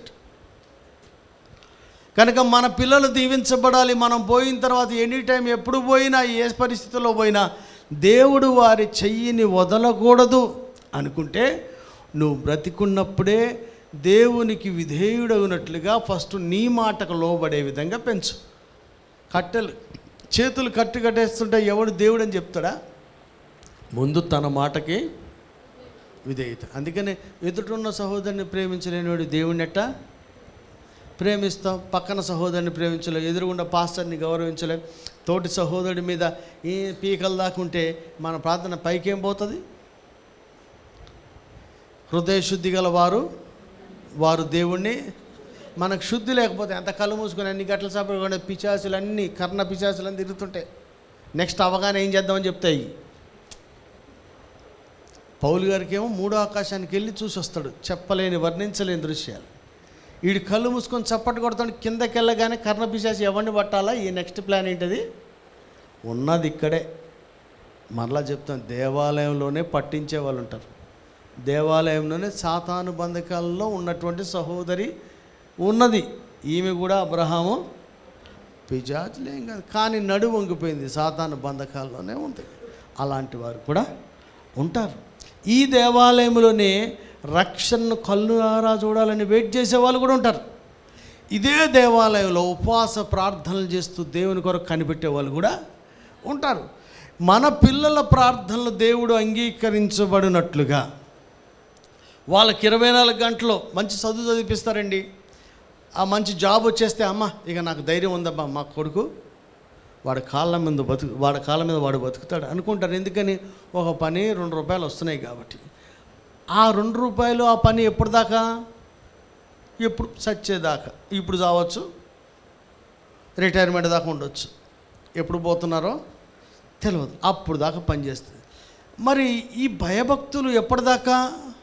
కనుక మన పిల్లలు దీవించబడాలి మనం పోయిన తర్వాత ఎనీ టైం ఎప్పుడు పోయినా ఏ పరిస్థితుల్లో పోయినా దేవుడు వారి చెయ్యిని వదలకూడదు అనుకుంటే నువ్వు బ్రతికున్నప్పుడే దేవునికి విధేయుడగినట్లుగా ఫస్ట్ నీ మాటకు లోబడే విధంగా పెంచు కట్టెలు చేతులు కట్టు కట్టేస్తుంటే ఎవడు దేవుడు అని చెప్తాడా ముందు తన మాటకి విధేయత అందుకనే ఎదుటిన్న సహోదరుని ప్రేమించలేనివాడు దేవుణ్ణి ఎట్టా ప్రేమిస్తాం పక్కన సహోదరుని ప్రేమించలేం ఎదురుగుండా పాస్టర్ని గౌరవించలేం తోటి సహోదరుడి మీద ఏ పీకల దాకా ఉంటే మన ప్రార్థన పైకేం పోతుంది హృదయ శుద్ధి గల వారు వారు దేవుణ్ణి మనకు శుద్ధి లేకపోతే ఎంత కళ్ళు మూసుకొని అన్ని గట్ల సాపడి పిచాసులు అన్నీ కర్ణ పిచాసులు అన్నీ తిరుగుతుంటాయి నెక్స్ట్ అవగానే ఏం చేద్దామని చెప్తాయి పౌలు గారికి ఏమో మూడో ఆకాశానికి వెళ్ళి చూసి వస్తాడు చెప్పలేని వర్ణించలేని దృశ్యాలు వీడి కళ్ళు మూసుకొని చప్పట్లు కొడతాడు కిందకి వెళ్ళగానే కర్ణ పిశాసి ఎవరిని పట్టాలా ఈ నెక్స్ట్ ప్లాన్ ఏంటది ఉన్నది ఇక్కడే మరలా చెప్తాను దేవాలయంలోనే పట్టించే వాళ్ళు ఉంటారు దేవాలయంలోనే సాతాను బంధకాలలో ఉన్నటువంటి సహోదరి ఉన్నది ఈమె కూడా అబ్రహాము పిజాతులేం కాదు కానీ నడు వంగిపోయింది సాతాను బంధకాల్లోనే ఉంది అలాంటి వారు కూడా ఉంటారు ఈ దేవాలయంలోనే రక్షణను కళ్ళునారా చూడాలని వెయిట్ చేసే వాళ్ళు కూడా ఉంటారు ఇదే దేవాలయంలో ఉపవాస ప్రార్థనలు చేస్తూ దేవుని కొరకు కనిపెట్టే వాళ్ళు కూడా ఉంటారు మన పిల్లల ప్రార్థనలు దేవుడు అంగీకరించబడినట్లుగా వాళ్ళకి ఇరవై నాలుగు గంటలు మంచి చదువు చదివిపిస్తారండి ఆ మంచి జాబ్ వచ్చేస్తే అమ్మ ఇక నాకు ధైర్యం ఉందమ్మా మా కొడుకు వాడి కాళ్ళ మీద బతుకు వాడి కాళ్ళ మీద వాడు బతుకుతాడు అనుకుంటారు ఎందుకని ఒక పని రెండు రూపాయలు వస్తున్నాయి కాబట్టి ఆ రెండు రూపాయలు ఆ పని ఎప్పుడు దాకా ఎప్పుడు చచ్చేదాకా ఇప్పుడు చావచ్చు రిటైర్మెంట్ దాకా ఉండొచ్చు ఎప్పుడు పోతున్నారో తెలియదు అప్పుడు దాకా పనిచేస్తుంది మరి ఈ భయభక్తులు ఎప్పటిదాకా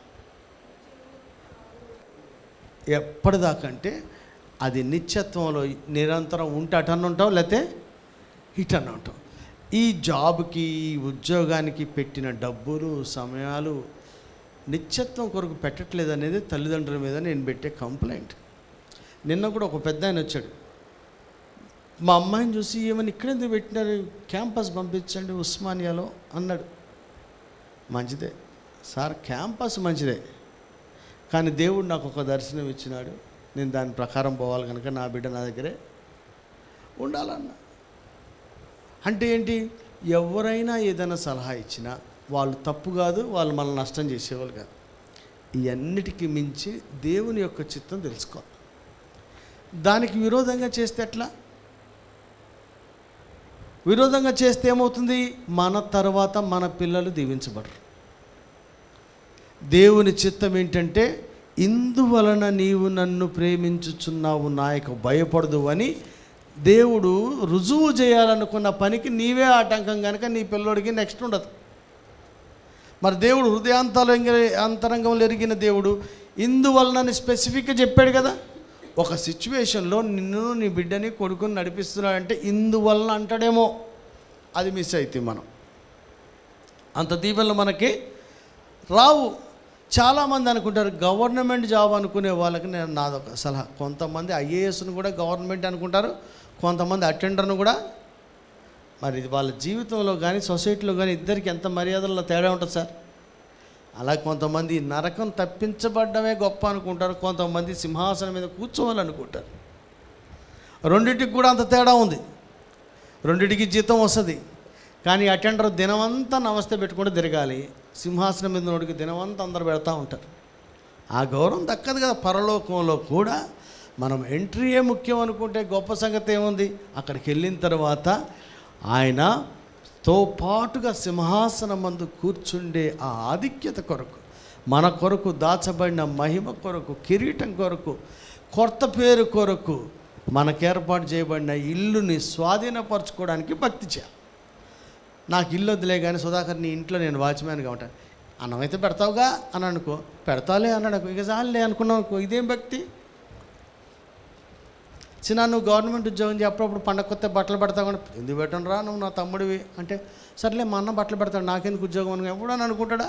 ఎప్పటిదాకా అంటే అది నిత్యత్వంలో నిరంతరం ఉంటే అటన్న ఉంటాం లేకపోతే ఇటన్న ఉంటాం ఈ జాబ్కి ఈ ఉద్యోగానికి పెట్టిన డబ్బులు సమయాలు నిత్యత్వం కొరకు పెట్టట్లేదు అనేది తల్లిదండ్రుల మీద నేను పెట్టే కంప్లైంట్ నిన్న కూడా ఒక పెద్ద ఆయన వచ్చాడు మా అమ్మాయిని చూసి ఏమని ఇక్కడెందుకు పెట్టినారు క్యాంపస్ పంపించండి ఉస్మానియాలో అన్నాడు మంచిదే సార్ క్యాంపస్ మంచిదే కానీ దేవుడు నాకు ఒక దర్శనం ఇచ్చినాడు నేను దాని ప్రకారం పోవాలి కనుక నా బిడ్డ నా దగ్గరే ఉండాలన్న అంటే ఏంటి ఎవరైనా ఏదైనా సలహా ఇచ్చినా వాళ్ళు తప్పు కాదు వాళ్ళు మనల్ని నష్టం చేసేవాళ్ళు కాదు ఇవన్నిటికీ మించి దేవుని యొక్క చిత్తం తెలుసుకో దానికి విరోధంగా చేస్తే ఎట్లా విరోధంగా చేస్తే ఏమవుతుంది మన తర్వాత మన పిల్లలు దీవించబడరు దేవుని చిత్తం ఏంటంటే ఇందువలన నీవు నన్ను ప్రేమించుచున్నావు నాయకు భయపడదు అని దేవుడు రుజువు చేయాలనుకున్న పనికి నీవే ఆటంకం కనుక నీ పిల్లోడికి నెక్స్ట్ ఉండదు మరి దేవుడు హృదయాంతాలు అంతరంగంలో ఎరిగిన దేవుడు ఇందువలనని స్పెసిఫిక్గా చెప్పాడు కదా ఒక సిచ్యువేషన్లో నిన్ను నీ బిడ్డని కొడుకుని నడిపిస్తున్నాడంటే ఇందువలన అంటాడేమో అది మిస్ అయితే మనం అంత దీవెనలు మనకి రావు చాలామంది అనుకుంటారు గవర్నమెంట్ జాబ్ అనుకునే వాళ్ళకి నేను నాదొక సలహా కొంతమంది ఐఏఎస్ను కూడా గవర్నమెంట్ అనుకుంటారు కొంతమంది అటెండర్ను కూడా మరి ఇది వాళ్ళ జీవితంలో కానీ సొసైటీలో కానీ ఇద్దరికి ఎంత మర్యాదల్లో తేడా ఉంటుంది సార్ అలా కొంతమంది నరకం తప్పించబడ్డమే గొప్ప అనుకుంటారు కొంతమంది సింహాసనం మీద కూర్చోవాలనుకుంటారు రెండింటికి కూడా అంత తేడా ఉంది రెండింటికి జీతం వస్తుంది కానీ అటెండర్ దినమంతా నమస్తే పెట్టుకుంటూ తిరగాలి సింహాసనం మీద నోడికి దినమంతా అందరు పెడతా ఉంటారు ఆ గౌరవం దక్కదు కదా పరలోకంలో కూడా మనం ఎంట్రీయే ముఖ్యం అనుకుంటే గొప్ప సంగతి ఏముంది అక్కడికి వెళ్ళిన తర్వాత ఆయనతో పాటుగా సింహాసనం మందు కూర్చుండే ఆ ఆధిక్యత కొరకు మన కొరకు దాచబడిన మహిమ కొరకు కిరీటం కొరకు కొత్త పేరు కొరకు మనకు ఏర్పాటు చేయబడిన ఇల్లుని స్వాధీనపరచుకోవడానికి భక్తి చేయాలి నాకు ఇల్లు వద్దులే కానీ సుధాకర్ నీ ఇంట్లో నేను వాచ్మ్యాన్గా ఉంటాను అన్నం అయితే పెడతావుగా అని అనుకో పెడతాలే అన్నాడు అనుకో ఇక చాలులే అనుకున్నావు అనుకో ఇదేం భక్తి చిన్న నువ్వు గవర్నమెంట్ ఉద్యోగం చేయి అప్పుడప్పుడు పండగ కొత్త బట్టలు పెడతావు కూడా ఎందుకు పెట్టను రా నువ్వు నా తమ్ముడివి అంటే సర్లే మా అన్న బట్టలు పెడతాడు నాకెందుకు ఉద్యోగం అని ఎప్పుడని అనుకుంటాడా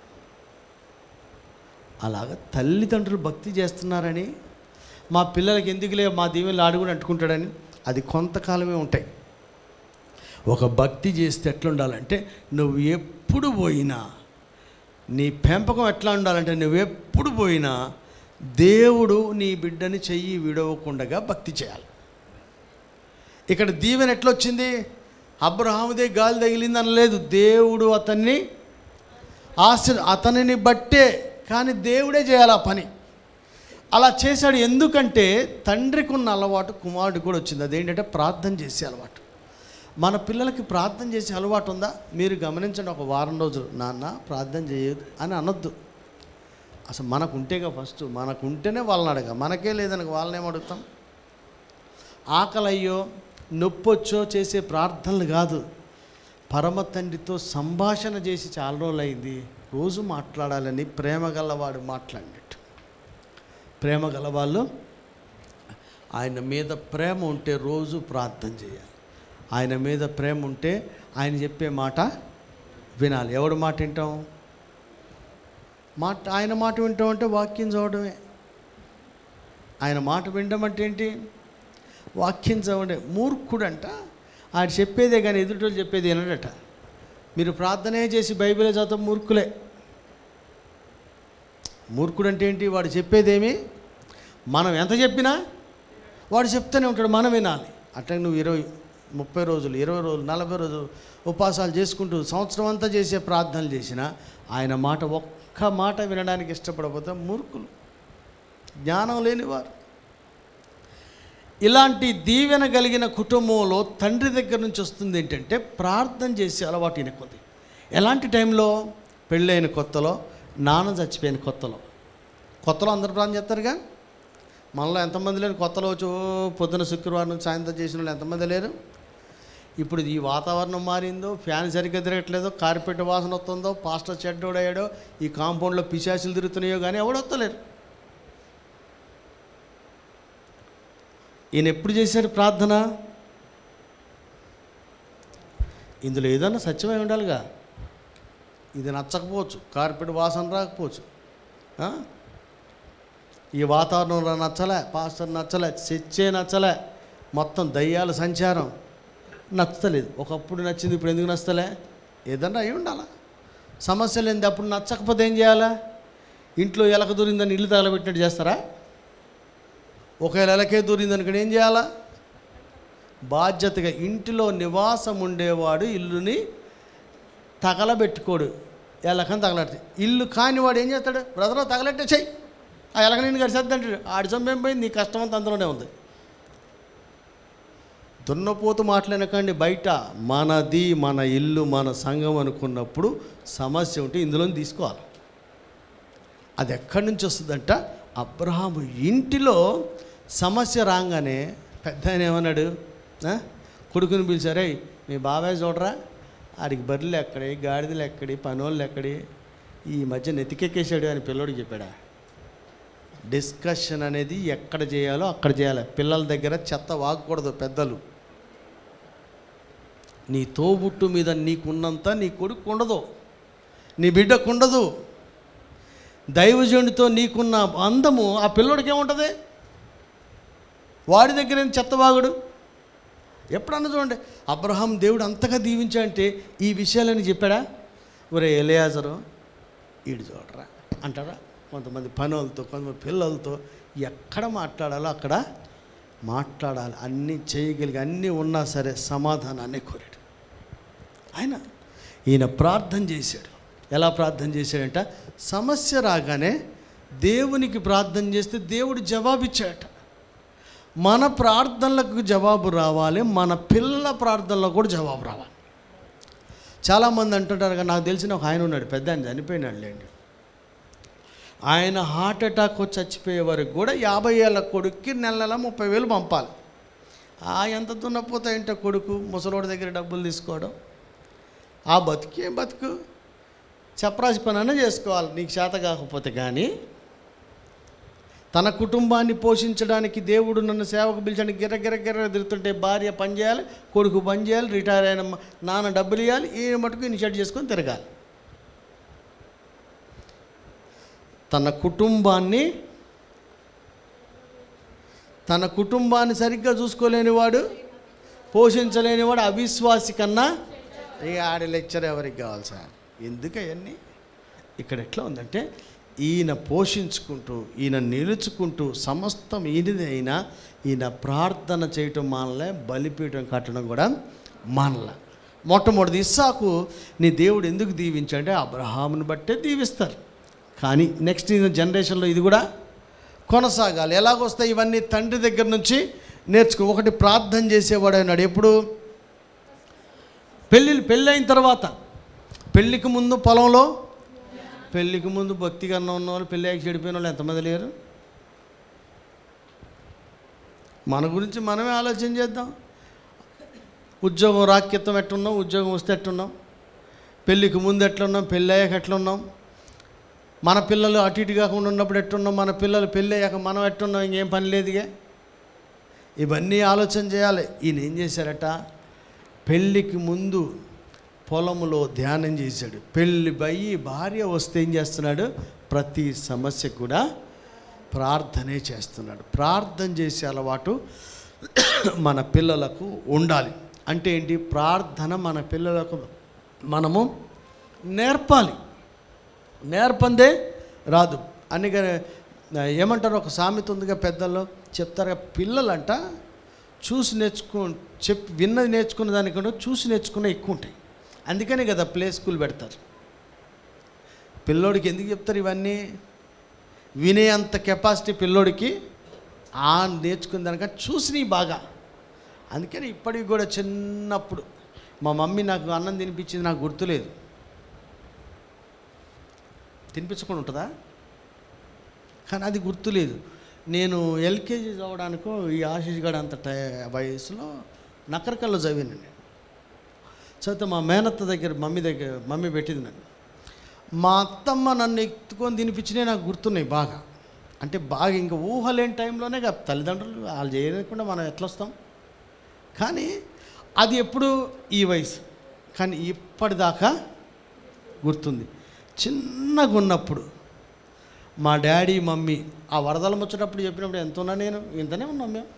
అలాగ తల్లిదండ్రులు భక్తి చేస్తున్నారని మా పిల్లలకి ఎందుకులే మా దీవెనలు ఆడు కూడా అంటుకుంటాడని అది కొంతకాలమే ఉంటాయి ఒక భక్తి చేస్తే ఎట్లుండాలంటే నువ్వు ఎప్పుడు పోయినా నీ పెంపకం ఎట్లా ఉండాలంటే నువ్వు ఎప్పుడు పోయినా దేవుడు నీ బిడ్డని చెయ్యి విడవకుండగా భక్తి చేయాలి ఇక్కడ దీవెన ఎట్లొచ్చింది అబ్రహాముదే గాలి తగిలింది అనలేదు దేవుడు అతన్ని ఆశ అతనిని బట్టే కానీ దేవుడే చేయాలి ఆ పని అలా చేశాడు ఎందుకంటే తండ్రికి ఉన్న అలవాటు కుమారుడికి కూడా వచ్చింది అదేంటంటే ప్రార్థన చేసే అలవాటు మన పిల్లలకి ప్రార్థన చేసే అలవాటు ఉందా మీరు గమనించండి ఒక వారం రోజులు నాన్న ప్రార్థన చేయదు అని అనొద్దు అసలు మనకు ఉంటేగా ఫస్ట్ మనకు ఉంటేనే వాళ్ళని అడగ మనకే లేదనక వాళ్ళని ఏం అడుగుతాం ఆకలి అయ్యో నొప్పొచ్చో చేసే ప్రార్థనలు కాదు పరమ తండ్రితో సంభాషణ చేసి చాలా రోజులు అయింది రోజు మాట్లాడాలని ప్రేమ గలవాడు మాట్లాడినట్టు ప్రేమ గలవాళ్ళు ఆయన మీద ప్రేమ ఉంటే రోజు ప్రార్థన చేయాలి ఆయన మీద ప్రేమ ఉంటే ఆయన చెప్పే మాట వినాలి ఎవడు మాట వింటాం మాట ఆయన మాట వింటాం అంటే వాక్యం చదవడమే ఆయన మాట వినడం అంటే ఏంటి వాక్యం చదవడే మూర్ఖుడంట ఆయన చెప్పేదే కానీ ఎదుటోళ్ళు చెప్పేది వినడట మీరు ప్రార్థనే చేసి బైబిలే చదువుతాం మూర్ఖులే మూర్ఖుడు అంటే ఏంటి వాడు చెప్పేదేమి మనం ఎంత చెప్పినా వాడు చెప్తూనే ఉంటాడు మనం వినాలి అట్లా నువ్వు ఇరవై ముప్పై రోజులు ఇరవై రోజులు నలభై రోజులు ఉపవాసాలు చేసుకుంటూ సంవత్సరం అంతా చేసే ప్రార్థనలు చేసినా ఆయన మాట ఒక్క మాట వినడానికి ఇష్టపడకపోతే మూర్ఖులు జ్ఞానం లేనివారు ఇలాంటి దీవెన కలిగిన కుటుంబంలో తండ్రి దగ్గర నుంచి వస్తుంది ఏంటంటే ప్రార్థన చేసే అలవాటు ఈయనకుంది ఎలాంటి టైంలో పెళ్ళైన కొత్తలో నాన్న చచ్చిపోయిన కొత్తలో కొత్తలో అందరు ప్రార్థన చేస్తారుగా మనలో ఎంతమంది లేరు కొత్తలో వచ్చి ఓ పొద్దున శుక్రవారం నుంచి సాయంత్రం చేసిన వాళ్ళు ఎంతమంది లేరు ఇప్పుడు ఈ వాతావరణం మారిందో ఫ్యాన్ సరిగ్గా తిరగట్లేదో కార్పెట్ వాసన వస్తుందో పాస్టర్ చెడ్డోడయ్యాడో ఈ కాంపౌండ్లో పిశాచులు తిరుగుతున్నాయో కానీ ఎవడు వస్తలేరు ఈయన ఎప్పుడు చేశాడు ప్రార్థన ఇందులో ఏదన్నా సత్యమై ఉండాలిగా ఇది నచ్చకపోవచ్చు కార్పెట్ వాసన రాకపోవచ్చు ఆ? ఈ వాతావరణంలో నచ్చలే పాస్టర్ నచ్చలే చర్చే నచ్చలే మొత్తం దయ్యాల సంచారం నచ్చలేదు ఒకప్పుడు నచ్చింది ఇప్పుడు ఎందుకు నచ్చలే ఏదన్నా అయి ఉండాలా సమస్య లేనిది అప్పుడు నచ్చకపోతే ఏం చేయాలా ఇంట్లో ఎలక దూరిందని ఇల్లు తగలబెట్టినట్టు చేస్తారా ఒకవేళ ఎలకే దూరిందనుకోండి ఏం చేయాలా బాధ్యతగా ఇంటిలో నివాసం ఉండేవాడు ఇల్లుని తగలబెట్టుకోడు ఎలకని తగలెట్టు ఇల్లు కానివాడు ఏం చేస్తాడు బ్రదర్ తగలెట్టే చెయ్యి ఆ ఎలక నేను గడిచేద్దంటాడు ఆడి చంపేం పోయింది నీ కష్టం అంతా అందులోనే ఉంది దున్నపోతు మాట్లాడకండి బయట మనది మన ఇల్లు మన సంఘం అనుకున్నప్పుడు సమస్య ఉంటే ఇందులో తీసుకోవాలి అది ఎక్కడి నుంచి వస్తుందంట అబ్రహాము ఇంటిలో సమస్య రాగానే పెద్ద ఆయన ఏమన్నాడు ఆ? కొడుకుని పిలిచారే మీ బాబాయ్ చూడరా ఆడికి బర్రెలు ఎక్కడి గాడిదలు ఎక్కడి పనోళ్ళు ఎక్కడి ఈ మధ్య నెతికెక్కేశాడు అని పిల్లోడికి చెప్పాడా డిస్కషన్ అనేది ఎక్కడ చేయాలో అక్కడ చేయాలి పిల్లల దగ్గర చెత్త వాగకూడదు పెద్దలు నీ తోబుట్టు మీద నీకున్నంత నీ కొడుకు ఉండదు నీ బిడ్డకు ఉండదు దైవజనుడితో నీకున్న అందము ఆ పిల్లోడికి ఏముంటుంది వాడి దగ్గర ఏం చెత్తవాగుడు ఎప్పుడన్నా చూడండి అబ్రహాం దేవుడు అంతగా దీవించాడంటే ఈ విషయాలని చెప్పాడా ఒరే ఎలియాజరు ఈడు చూడరా అంటారా కొంతమంది పనులతో కొంతమంది పిల్లలతో ఎక్కడ మాట్లాడాలో అక్కడ మాట్లాడాలి అన్నీ చేయగలిగి అన్నీ ఉన్నా సరే సమాధానాన్ని కోరాడు ఆయన ఈయన ప్రార్థన చేశాడు ఎలా ప్రార్థన చేశాడంట సమస్య రాగానే దేవునికి ప్రార్థన చేస్తే దేవుడు జవాబిచ్చాడట మన ప్రార్థనలకు జవాబు రావాలి మన పిల్లల ప్రార్థనలకు కూడా జవాబు రావాలి చాలామంది అంటుంటారు కదా నాకు తెలిసిన ఒక ఆయన ఉన్నాడు పెద్ద ఆయన చనిపోయినాడు లేండి ఆయన హార్ట్ అటాక్ వచ్చి చచ్చిపోయే వరకు కూడా యాభై ఏళ్ళ కొడుక్కి నెల నెల ముప్పై వేలు పంపాలి ఆ ఎంత దున్నపోతే ఏంటో కొడుకు ముసలోడి దగ్గర డబ్బులు తీసుకోవడం ఆ బతుకు ఏం బతుకు చపరాసి పని అన్న చేసుకోవాలి నీకు చేత కాకపోతే కానీ తన కుటుంబాన్ని పోషించడానికి దేవుడు నన్ను సేవకు పిలిచడానికి గిర్ర గిర్ర గిర్ర తిరుగుతుంటే భార్య పని చేయాలి కొడుకు పని చేయాలి రిటైర్ అయిన మ- నాన్న డబ్బులు ఇవ్వాలి ఈ మటుకు ఇనిషియేట్ చేసుకొని తిరగాలి తన కుటుంబాన్ని తన కుటుంబాన్ని సరిగ్గా చూసుకోలేని వాడు పోషించలేనివాడు అవిశ్వాసి కన్నా ఇక ఆడి లెక్చర్ ఎవరికి కావాలి సార్ ఎందుకు అవన్నీ ఇక్కడ ఎట్లా ఉందంటే ఈయన పోషించుకుంటూ ఈయన నిలుచుకుంటూ సమస్తం ఈయనది అయినా ఈయన ప్రార్థన చేయటం మానలే బలిపీఠం కట్టడం కూడా మానలే మొట్టమొదటి ఇస్సాకు నీ దేవుడు ఎందుకు దీవించాడంటే అబ్రహాముని బట్టే దీవిస్తారు కానీ నెక్స్ట్ జనరేషన్లో ఇది కూడా కొనసాగాలి ఎలాగొస్తాయి ఇవన్నీ తండ్రి దగ్గర నుంచి నేర్చుకో ఒకటి ప్రార్థన చేసేవాడు అన్నాడు ఎప్పుడు పెళ్ళి పెళ్ళి అయిన తర్వాత పెళ్ళికి ముందు పొలంలో పెళ్ళికి ముందు భక్తి కన్నా ఉన్న వాళ్ళు పెళ్ళి అయ్యాక చెడిపోయిన వాళ్ళు ఎంతమంది లేరు మన గురించి మనమే ఆలోచన చేద్దాం ఉద్యోగం రాక్యత్వం ఎట్టున్నాం ఉద్యోగం వస్తే ఎట్టున్నాం పెళ్ళికి ముందు ఎట్లున్నాం పెళ్ళి అయ్యాక ఎట్లున్నాం మన పిల్లలు అటు ఇటు కాకుండా ఉన్నప్పుడు ఎట్టున్నాం మన పిల్లలు పెళ్ళి అయ్యాక మనం ఎట్టున్నాం ఇంకేం పని లేదుగా ఇవన్నీ ఆలోచన చేయాలి ఈయన ఏం చేశారట పెళ్ళికి ముందు పొలములో ధ్యానం చేశాడు పెళ్ళి బయ్యి భార్య వస్తే ఏం చేస్తున్నాడు ప్రతి సమస్య కూడా ప్రార్థనే చేస్తున్నాడు ప్రార్థన చేసే అలవాటు మన పిల్లలకు ఉండాలి అంటే ఏంటి ప్రార్థన మన పిల్లలకు మనము నేర్పాలి నేర్పందే రాదు అందుకని ఏమంటారు ఒక సామెత ఉందిగా పెద్దల్లో చెప్తారు పిల్లలంట చూసి నేర్చుకో చెప్పి విన్నది నేర్చుకున్న దానికంటే చూసి నేర్చుకున్న ఎక్కువ ఉంటాయి అందుకనే కదా ప్లే స్కూల్ పెడతారు పిల్లోడికి ఎందుకు చెప్తారు ఇవన్నీ వినే అంత కెపాసిటీ పిల్లోడికి ఆ నేర్చుకున్న దానికంటే చూసినవి బాగా అందుకని ఇప్పటికి కూడా చిన్నప్పుడు మా మమ్మీ నాకు అన్నం తినిపించింది నాకు గుర్తులేదు తినిపించకుండా ఉంటుందా కానీ అది గుర్తులేదు నేను ఎల్కేజీ చదవడానికో ఈ ఆశీష్ గడ అంత టై వయసులో నకరకల్లో చదివాను నేను చదివితే మా మేనత్త దగ్గర మమ్మీ దగ్గర మమ్మీ పెట్టింది నన్ను మా అత్తమ్మ నన్ను ఎత్తుకొని తినిపించినవి నాకు గుర్తున్నాయి బాగా అంటే బాగా ఇంకా ఊహలేని టైంలోనే కదా తల్లిదండ్రులు వాళ్ళు చేయకుండా మనం ఎట్లా వస్తాం కానీ అది ఎప్పుడు ఈ వయసు కానీ ఇప్పటిదాకా గుర్తుంది చిన్నగా ఉన్నప్పుడు మా డాడీ మమ్మీ ఆ వరదలు వచ్చేటప్పుడు చెప్పినప్పుడు ఎంత ఉన్నా నేను ఇంతనే ఉన్నాం మేము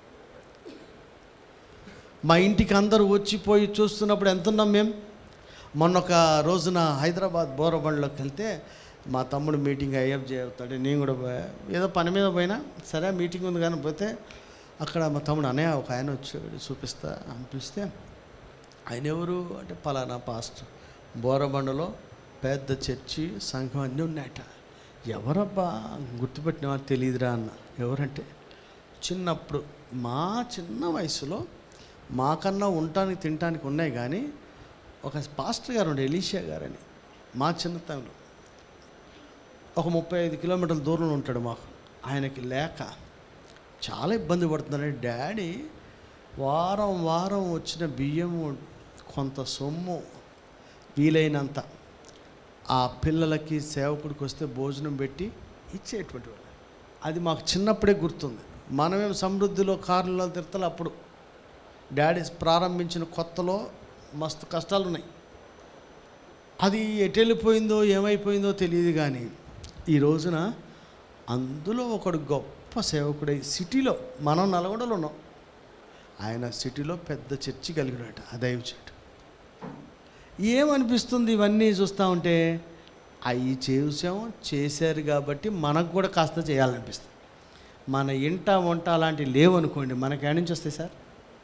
మా ఇంటికి అందరూ వచ్చిపోయి చూస్తున్నప్పుడు ఎంత ఉన్నాం మేము మొన్న ఒక రోజున హైదరాబాద్ బోరబండ్లోకి వెళ్తే మా తమ్ముడు మీటింగ్ అయ్యప్ చేస్తాడు నేను కూడా పోయా. ఏదో పని మీద పోయినా సరే మీటింగ్ ఉంది కానీ పోతే అక్కడ మా తమ్ముడు అన్నయ్య ఒక ఆయన వచ్చాడు చూపిస్తా అనిపిస్తే ఆయన ఎవరు అంటే పలానా పాస్టర్ బోరబండలో పెద్ద చర్చి సంఘం అన్నీ ఉన్నాయట ఎవరబ్బా గుర్తుపెట్టినవా తెలియదురా అన్న ఎవరంటే చిన్నప్పుడు మా చిన్న వయసులో మాకన్నా ఉండటానికి తినటానికి ఉన్నాయి కానీ ఒక పాస్టర్ గారు ఉండే ఎలీషియా గారని మా చిన్నతనంలో ఒక ముప్పై ఐదు కిలోమీటర్ల దూరంలో ఉంటాడు మాకు ఆయనకి లేక చాలా ఇబ్బంది పడుతున్నాడు డాడీ వారం వారం వచ్చిన బియ్యము కొంత సొమ్ము వీలైనంత ఆ పిల్లలకి సేవకుడికి వస్తే భోజనం పెట్టి ఇచ్చేటువంటి వాళ్ళు అది మాకు చిన్నప్పుడే గుర్తుంది మనమేం సమృద్ధిలో కార్లలో తిరుతలు అప్పుడు డాడీ ప్రారంభించిన కొత్తలో మస్తు కష్టాలు ఉన్నాయి అది ఎటు వెళ్ళిపోయిందో ఏమైపోయిందో తెలియదు కానీ ఈ రోజున అందులో ఒకడు గొప్ప సేవకుడై సిటీలో మనం నల్గొండలో ఉన్నాం ఆయన సిటీలో పెద్ద చర్చి కలిగినట ఆ దైవ చెట్టు ఏమనిపిస్తుంది ఇవన్నీ చూస్తూ ఉంటే అవి చేసాం చేశారు కాబట్టి మనకు కూడా కాస్త చేయాలనిపిస్తుంది మన ఇంట వంట అలాంటివి లేవనుకోండి మనకి ఏడ నుంచి వస్తాయి సార్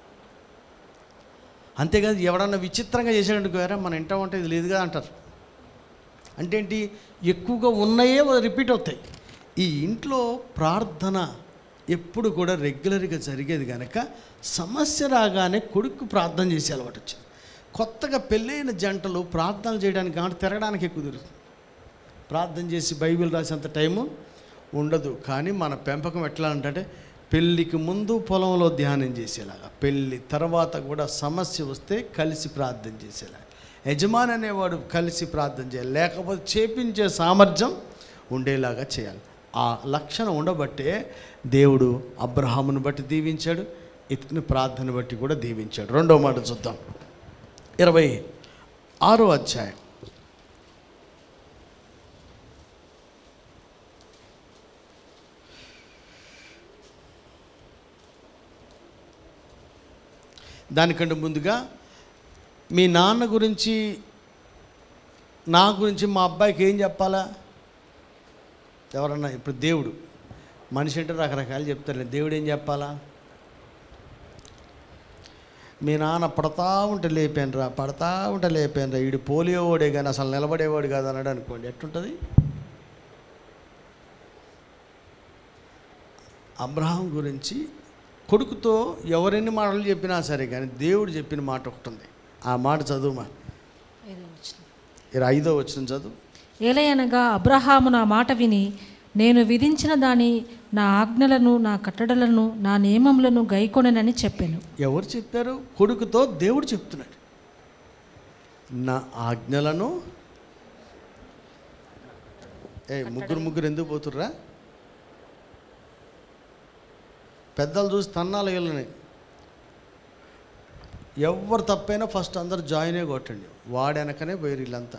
అంతేకాదు ఎవడన్నా విచిత్రంగా చేసాడనుకోరా మన ఇంట వంట ఇది లేదుగా అంటారు అంటే ఏంటి ఎక్కువగా ఉన్నాయే రిపీట్ అవుతాయి ఈ ఇంట్లో ప్రార్థన ఎప్పుడు కూడా రెగ్యులర్గా జరిగేది కనుక సమస్య రాగానే కొడుకు ప్రార్థన చేసే అలవాటు వచ్చింది కొత్తగా పెళ్ళైన జంటలు ప్రార్థనలు చేయడానికి కాబట్టి తిరగడానికి ఎక్కువ తిరుగుతుంది ప్రార్థన చేసి బైబిల్ రాసేంత టైము ఉండదు కానీ మన పెంపకం ఎట్లా అంటే పెళ్ళికి ముందు పొలంలో ధ్యానం చేసేలాగా పెళ్ళి తర్వాత కూడా సమస్య వస్తే కలిసి ప్రార్థన చేసేలాగా యజమాని అనేవాడు కలిసి ప్రార్థన చేయాలి లేకపోతే చేపించే సామర్థ్యం ఉండేలాగా చేయాలి ఆ లక్షణం ఉండబట్టే దేవుడు అబ్రహామును బట్టి దీవించాడు ఇతని ప్రార్థన బట్టి కూడా దీవించాడు రెండో మాట చూద్దాం ఇరవై ఆరో అధ్యాయం దానికంటే ముందుగా మీ నాన్న గురించి నా గురించి మా అబ్బాయికి ఏం చెప్పాలా ఎవరన్నా ఇప్పుడు దేవుడు మనిషి అంటే రకరకాలు చెప్తారు దేవుడు ఏం చెప్పాలా మీ నాన్న పడతా ఉంటే లేపానురా పడతా ఉంటే లేపానురా ఈడు పోలియో వాడే కానీ అసలు నిలబడేవాడు కాదు అన్నాడు అనుకోండి ఎట్టుంటుంది అబ్రహాం గురించి కొడుకుతో ఎవరెన్ని మాటలు చెప్పినా సరే కానీ దేవుడు చెప్పిన మాట ఒకటి ఉంది ఆ మాట చదువుమా ఇరవై ఐదో వచ్చిన చదువు ఏలయనగా అబ్రహాము నా మాట విని నేను విధించిన దాని నా ఆజ్ఞలను నా కట్టడలను నా నియమములను గైకొననని చెప్పాను ఎవరు చెప్పారు కొడుకుతో దేవుడు చెప్తున్నాడు నా ఆజ్ఞలను ఏ ముగ్గురు ముగ్గురు ఎందుకు పోతుర్రా పెద్దలు చూసి తన్నాలు వీళ్ళని ఎవరు తప్పైనా ఫస్ట్ అందరు జాయినే కొట్టండి వాడెనకనే పోయారు వీళ్ళంతా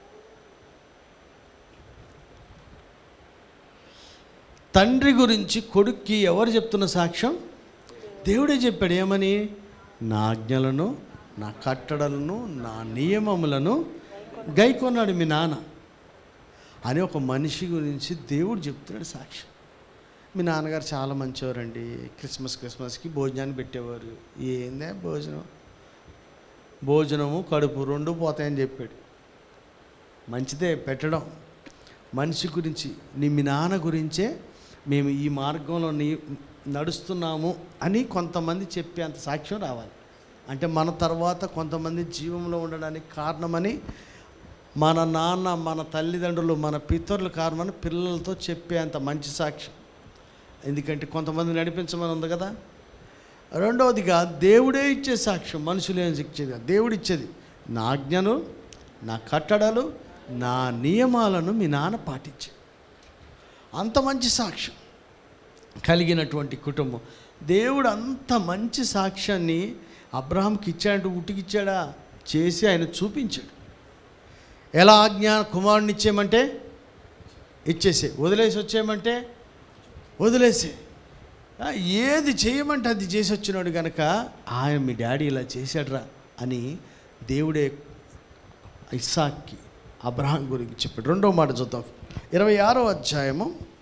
తండ్రి గురించి కొడుక్కి ఎవరు చెప్తున్న సాక్ష్యం దేవుడే చెప్పాడు ఏమని నా ఆజ్ఞలను నా కట్టడలను నా నియమములను గైకొన్నాడు మీ నాన్న అని ఒక మనిషి గురించి దేవుడు చెప్తున్నాడు సాక్ష్యం మీ నాన్నగారు చాలా మంచివారండి క్రిస్మస్ క్రిస్మస్కి భోజనాన్ని పెట్టేవారు ఏందే భోజనం భోజనము కడుపు రెండు పోతాయని చెప్పాడు మంచిదే పెట్టడం మనిషి గురించి నీ మీ నాన్న గురించే మేము ఈ మార్గంలో నీ నడుస్తున్నాము అని కొంతమంది చెప్పేంత సాక్ష్యం రావాలి అంటే మన తర్వాత కొంతమంది జీవంలో ఉండడానికి కారణమని మన నాన్న మన తల్లిదండ్రులు మన పితరులు కారణమని పిల్లలతో చెప్పేంత మంచి సాక్ష్యం ఎందుకంటే కొంతమంది నడిపించమని ఉంది కదా రెండవదిగా దేవుడే ఇచ్చే సాక్ష్యం మనుషులు ఏం ఇచ్చేది కాదు. దేవుడు ఇచ్చేది నా ఆజ్ఞను నా కట్టడలు నా నియమాలను మీ నాన్న పాటించే అంత మంచి సాక్ష్యం కలిగినటువంటి కుటుంబం దేవుడు అంత మంచి సాక్ష్యాన్ని అబ్రహాంకి ఇచ్చాడంటే ఉటికిచ్చాడా చేసి ఆయన చూపించాడు ఎలా ఆజ్ఞ కుమారుని ఇచ్చేయమంటే ఇచ్చేసే వదిలేసి వచ్చేయమంటే వదిలేసే ఆ, ఏది చేయమంటే అది చేసి వచ్చినాడు కనుక ఆయన మీ డాడీ ఇలా చేశాడ్రా అని దేవుడే ఇస్సాక్కి అబ్రహాం గురించి చెప్పాడు రెండో మాట చూద్దాం ఇరవై ఆరో అధ్యాయము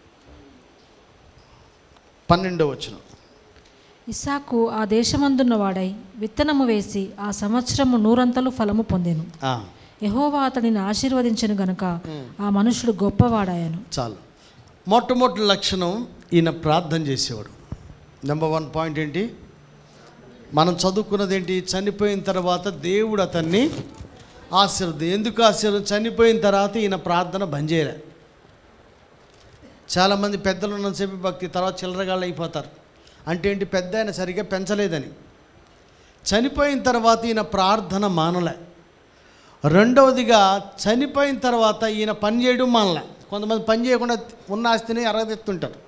పన్నెండో వచనం ఇస్సాకు ఆ దేశమందున్న వాడై విత్తనము వేసి ఆ సంవత్సరము నూరంతలు ఫలము పొందెను ఆ, యెహోవా అతనిని ఆశీర్వదించెను గనుక ఆ మనుషుడు గొప్పవాడాయను చాలు మొట్టమొదటి లక్షణం ఈయన ప్రార్థన చేసేవాడు నెంబర్ వన్ పాయింట్ ఏంటి మనం చదువుకున్నది ఏంటి చనిపోయిన తర్వాత దేవుడు అతన్ని ఆశీర్వది ఎందుకు ఆశీర్వదం చనిపోయిన తర్వాత ఈయన ప్రార్థన బంద్ చేయలే చాలామంది పెద్దలు ఉన్నంతసేపు భక్తి తర్వాత చిల్లరగాళ్ళు అయిపోతారు అంటే ఏంటి పెద్ద ఆయన సరిగ్గా పెంచలేదని చనిపోయిన తర్వాత ఈయన ప్రార్థన మానలే రెండవదిగా చనిపోయిన తర్వాత ఈయన పని చేయడం మానలే కొంతమంది పని చేయకుండా ఉన్న ఆస్తిని అరగదెత్తుంటారు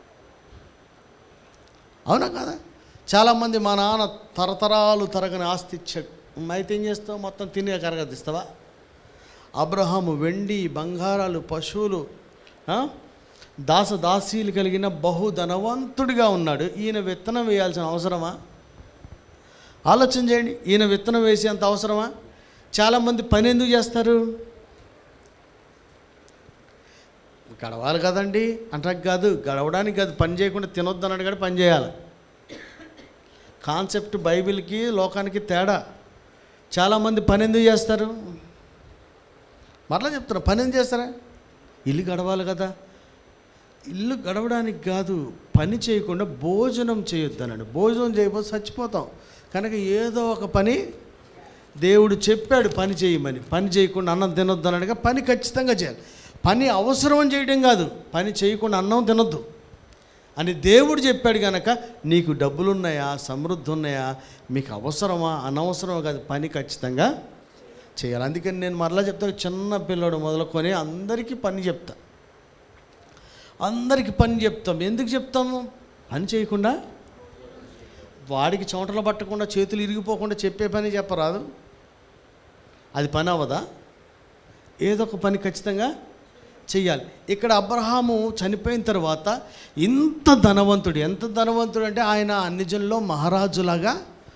అవునా కదా చాలామంది మా నాన్న తరతరాలు తరగని ఆస్తి ఇచ్చాడు అయితే ఏం చేస్తావు మొత్తం తిని కరగదిస్తావా అబ్రహాము వెండి బంగారాలు పశువులు ఆ? దాస దాసీలు కలిగిన బహు ధనవంతుడిగా ఉన్నాడు ఈయన విత్తనం వేయాల్సిన అవసరమా ఆలోచన చేయండి ఈయన విత్తనం వేసేంత అవసరమా చాలామంది పని ఎందుకు చేస్తారు గడవాలి కదండి అంటారు కాదు గడవడానికి కాదు పని చేయకుండా తినొద్దు అన్నాడు కానీ పని చేయాలి కాన్సెప్ట్ బైబిల్కి లోకానికి తేడా చాలామంది పని ఎందుకు చేస్తారు మరలా చెప్తున్నా పని ఎందుకు చేస్తారా ఇల్లు గడవాలి కదా ఇల్లు గడవడానికి కాదు పని చేయకుండా భోజనం చేయొద్దు అన్నాడు భోజనం చేయకపోతే చచ్చిపోతాం కనుక ఏదో ఒక పని దేవుడు చెప్పాడు పని చేయమని పని చేయకుండా అన్నం తినొద్దు అన్నాడుగా పని ఖచ్చితంగా చేయాలి పని అవసరం చేయడం కాదు పని చేయకుండా అన్నం తినొద్దు అని దేవుడు చెప్పాడు కనుక నీకు డబ్బులు ఉన్నాయా సమృద్ధి ఉన్నాయా మీకు అవసరమా అనవసరమా కాదు పని ఖచ్చితంగా చేయాలి అందుకని నేను మరలా చెప్తా చిన్న పిల్లడు మొదలుకొని అందరికీ పని చెప్తా అందరికీ పని చెప్తాం ఎందుకు చెప్తాము పని చేయకుండా వాడికి చెమటలు పట్టకుండా చేతులు ఇరిగిపోకుండా చెప్పే పని చెప్పరాదు అది పని అవ్వదా ఏదో ఒక పని ఖచ్చితంగా చెయ్యాలి ఇక్కడ అబ్రహాము చనిపోయిన తర్వాత ఇంత ధనవంతుడు ఎంత ధనవంతుడు అంటే ఆయన అన్ని జనుల్లో మహారాజులాగా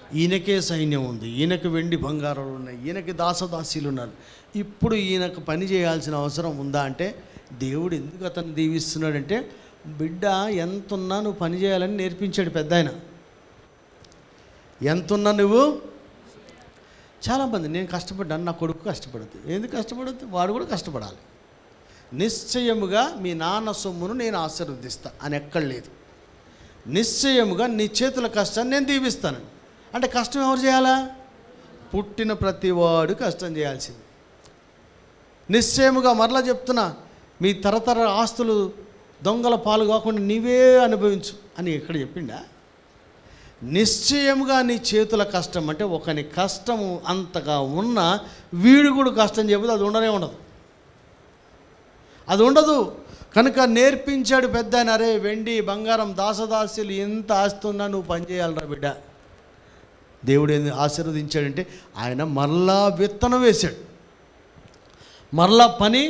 ఈయనకే సైన్యం ఉంది ఈయనకి వెండి బంగారాలు ఉన్నాయి ఈయనకి దాసదాసీలు ఉన్నారు ఇప్పుడు ఈయనకు పని చేయాల్సిన అవసరం ఉందా అంటే దేవుడు ఎందుకు అతను దీవిస్తున్నాడంటే బిడ్డ ఎంతున్నా నువ్వు పని చేయాలని నేర్పించాడు పెద్ద ఆయన ఎంతున్నా నువ్వు చాలామంది నేను కష్టపడ్డాను నా కొడుకు కష్టపడద్దు ఎందుకు కష్టపడద్దు వాడు కూడా కష్టపడాలి నిశ్చయముగా మీ నాన్న సొమ్మును నేను ఆశీర్వదిస్తా అని ఎక్కడ లేదు నిశ్చయముగా నీ చేతుల కష్టాన్ని నేను దీవిస్తాను అంటే కష్టం ఎవరు చేయాలా పుట్టిన ప్రతివాడు కష్టం చేయాల్సింది నిశ్చయముగా మరలా చెప్తున్నా మీ తరతర ఆస్తులు దొంగల పాలు కాకుండా నీవే అనుభవించు అని ఎక్కడ చెప్పిండా నిశ్చయముగా నీ చేతుల కష్టం అంటే ఒకని కష్టము అంతగా ఉన్నా వీడు కూడా కష్టం చెప్పదు అది ఉండనే ఉండదు అది ఉండదు కనుక నేర్పించాడు పెద్ద ఆయన, అరే వెండి బంగారం దాసదాస్యులు ఎంత ఆస్తున్నా నువ్వు పని చేయాలరా బిడ్డ దేవుడు ఏంది ఆశీర్వదించాడంటే ఆయన మరలా విత్తనం వేశాడు మరలా పని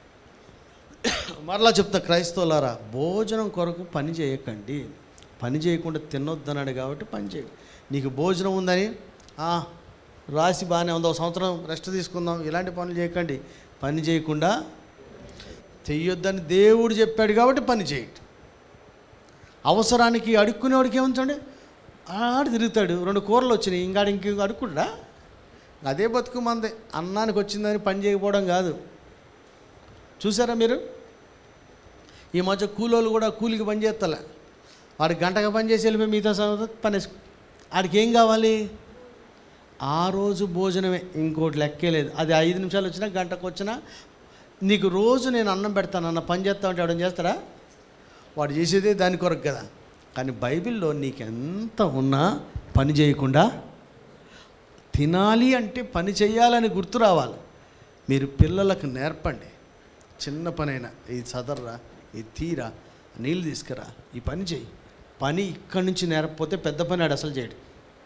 మరలా చెప్తా క్రైస్తవులారా భోజనం కొరకు పని చేయకండి పని చేయకుండా తినొద్దన్నాడు కాబట్టి పని చేయండి నీకు భోజనం ఉందని "ఆ, రాసి బాగానే ఉందో సంవత్సరం రెస్ట్ తీసుకుందాం ఇలాంటి పనులు చేయకండి పని చేయకుండా చెయ్యొద్దని దేవుడు చెప్పాడు కాబట్టి పని చేయండి అవసరానికి అడుక్కునేవాడికి ఏముంచండి ఆడు తిరుగుతాడు రెండు కూరలు వచ్చినాయి ఇంకాడు ఇంక అడుక్కుంటా అదే బతుకు మందే అన్నానికి వచ్చిందని పని చేయకపోవడం కాదు చూసారా మీరు ఈ మధ్య కూలోళ్ళు కూడా కూలికి పని చేస్తలే వాడు గంటగా పని చేసి వెళ్ళిపోయి మిగతా సమయం పని వేసుకు వాడికి ఏం కావాలి ఆ రోజు భోజనమే ఇంకోటి లెక్కే లేదు అది ఐదు నిమిషాలు వచ్చినా గంటకు వచ్చినా నీకు రోజు నేను అన్నం పెడతాను అన్న పని చేస్తా ఉంటే వాడు చేస్తాడా వాడు చేసేదే దాని కొరకు కదా కానీ బైబిల్లో నీకు ఎంత ఉన్నా పని చేయకుండా తినాలి అంటే పని చేయాలని గుర్తు రావాలి మీరు పిల్లలకు నేర్పండి చిన్న పనైనా ఇది చదర్రా ఇది తీరా నీళ్ళు తీసుకురా ఈ పని చేయి పని ఇక్కడి నుంచి నేర్పపోతే పెద్ద పని ఆడు అసలు చేయడు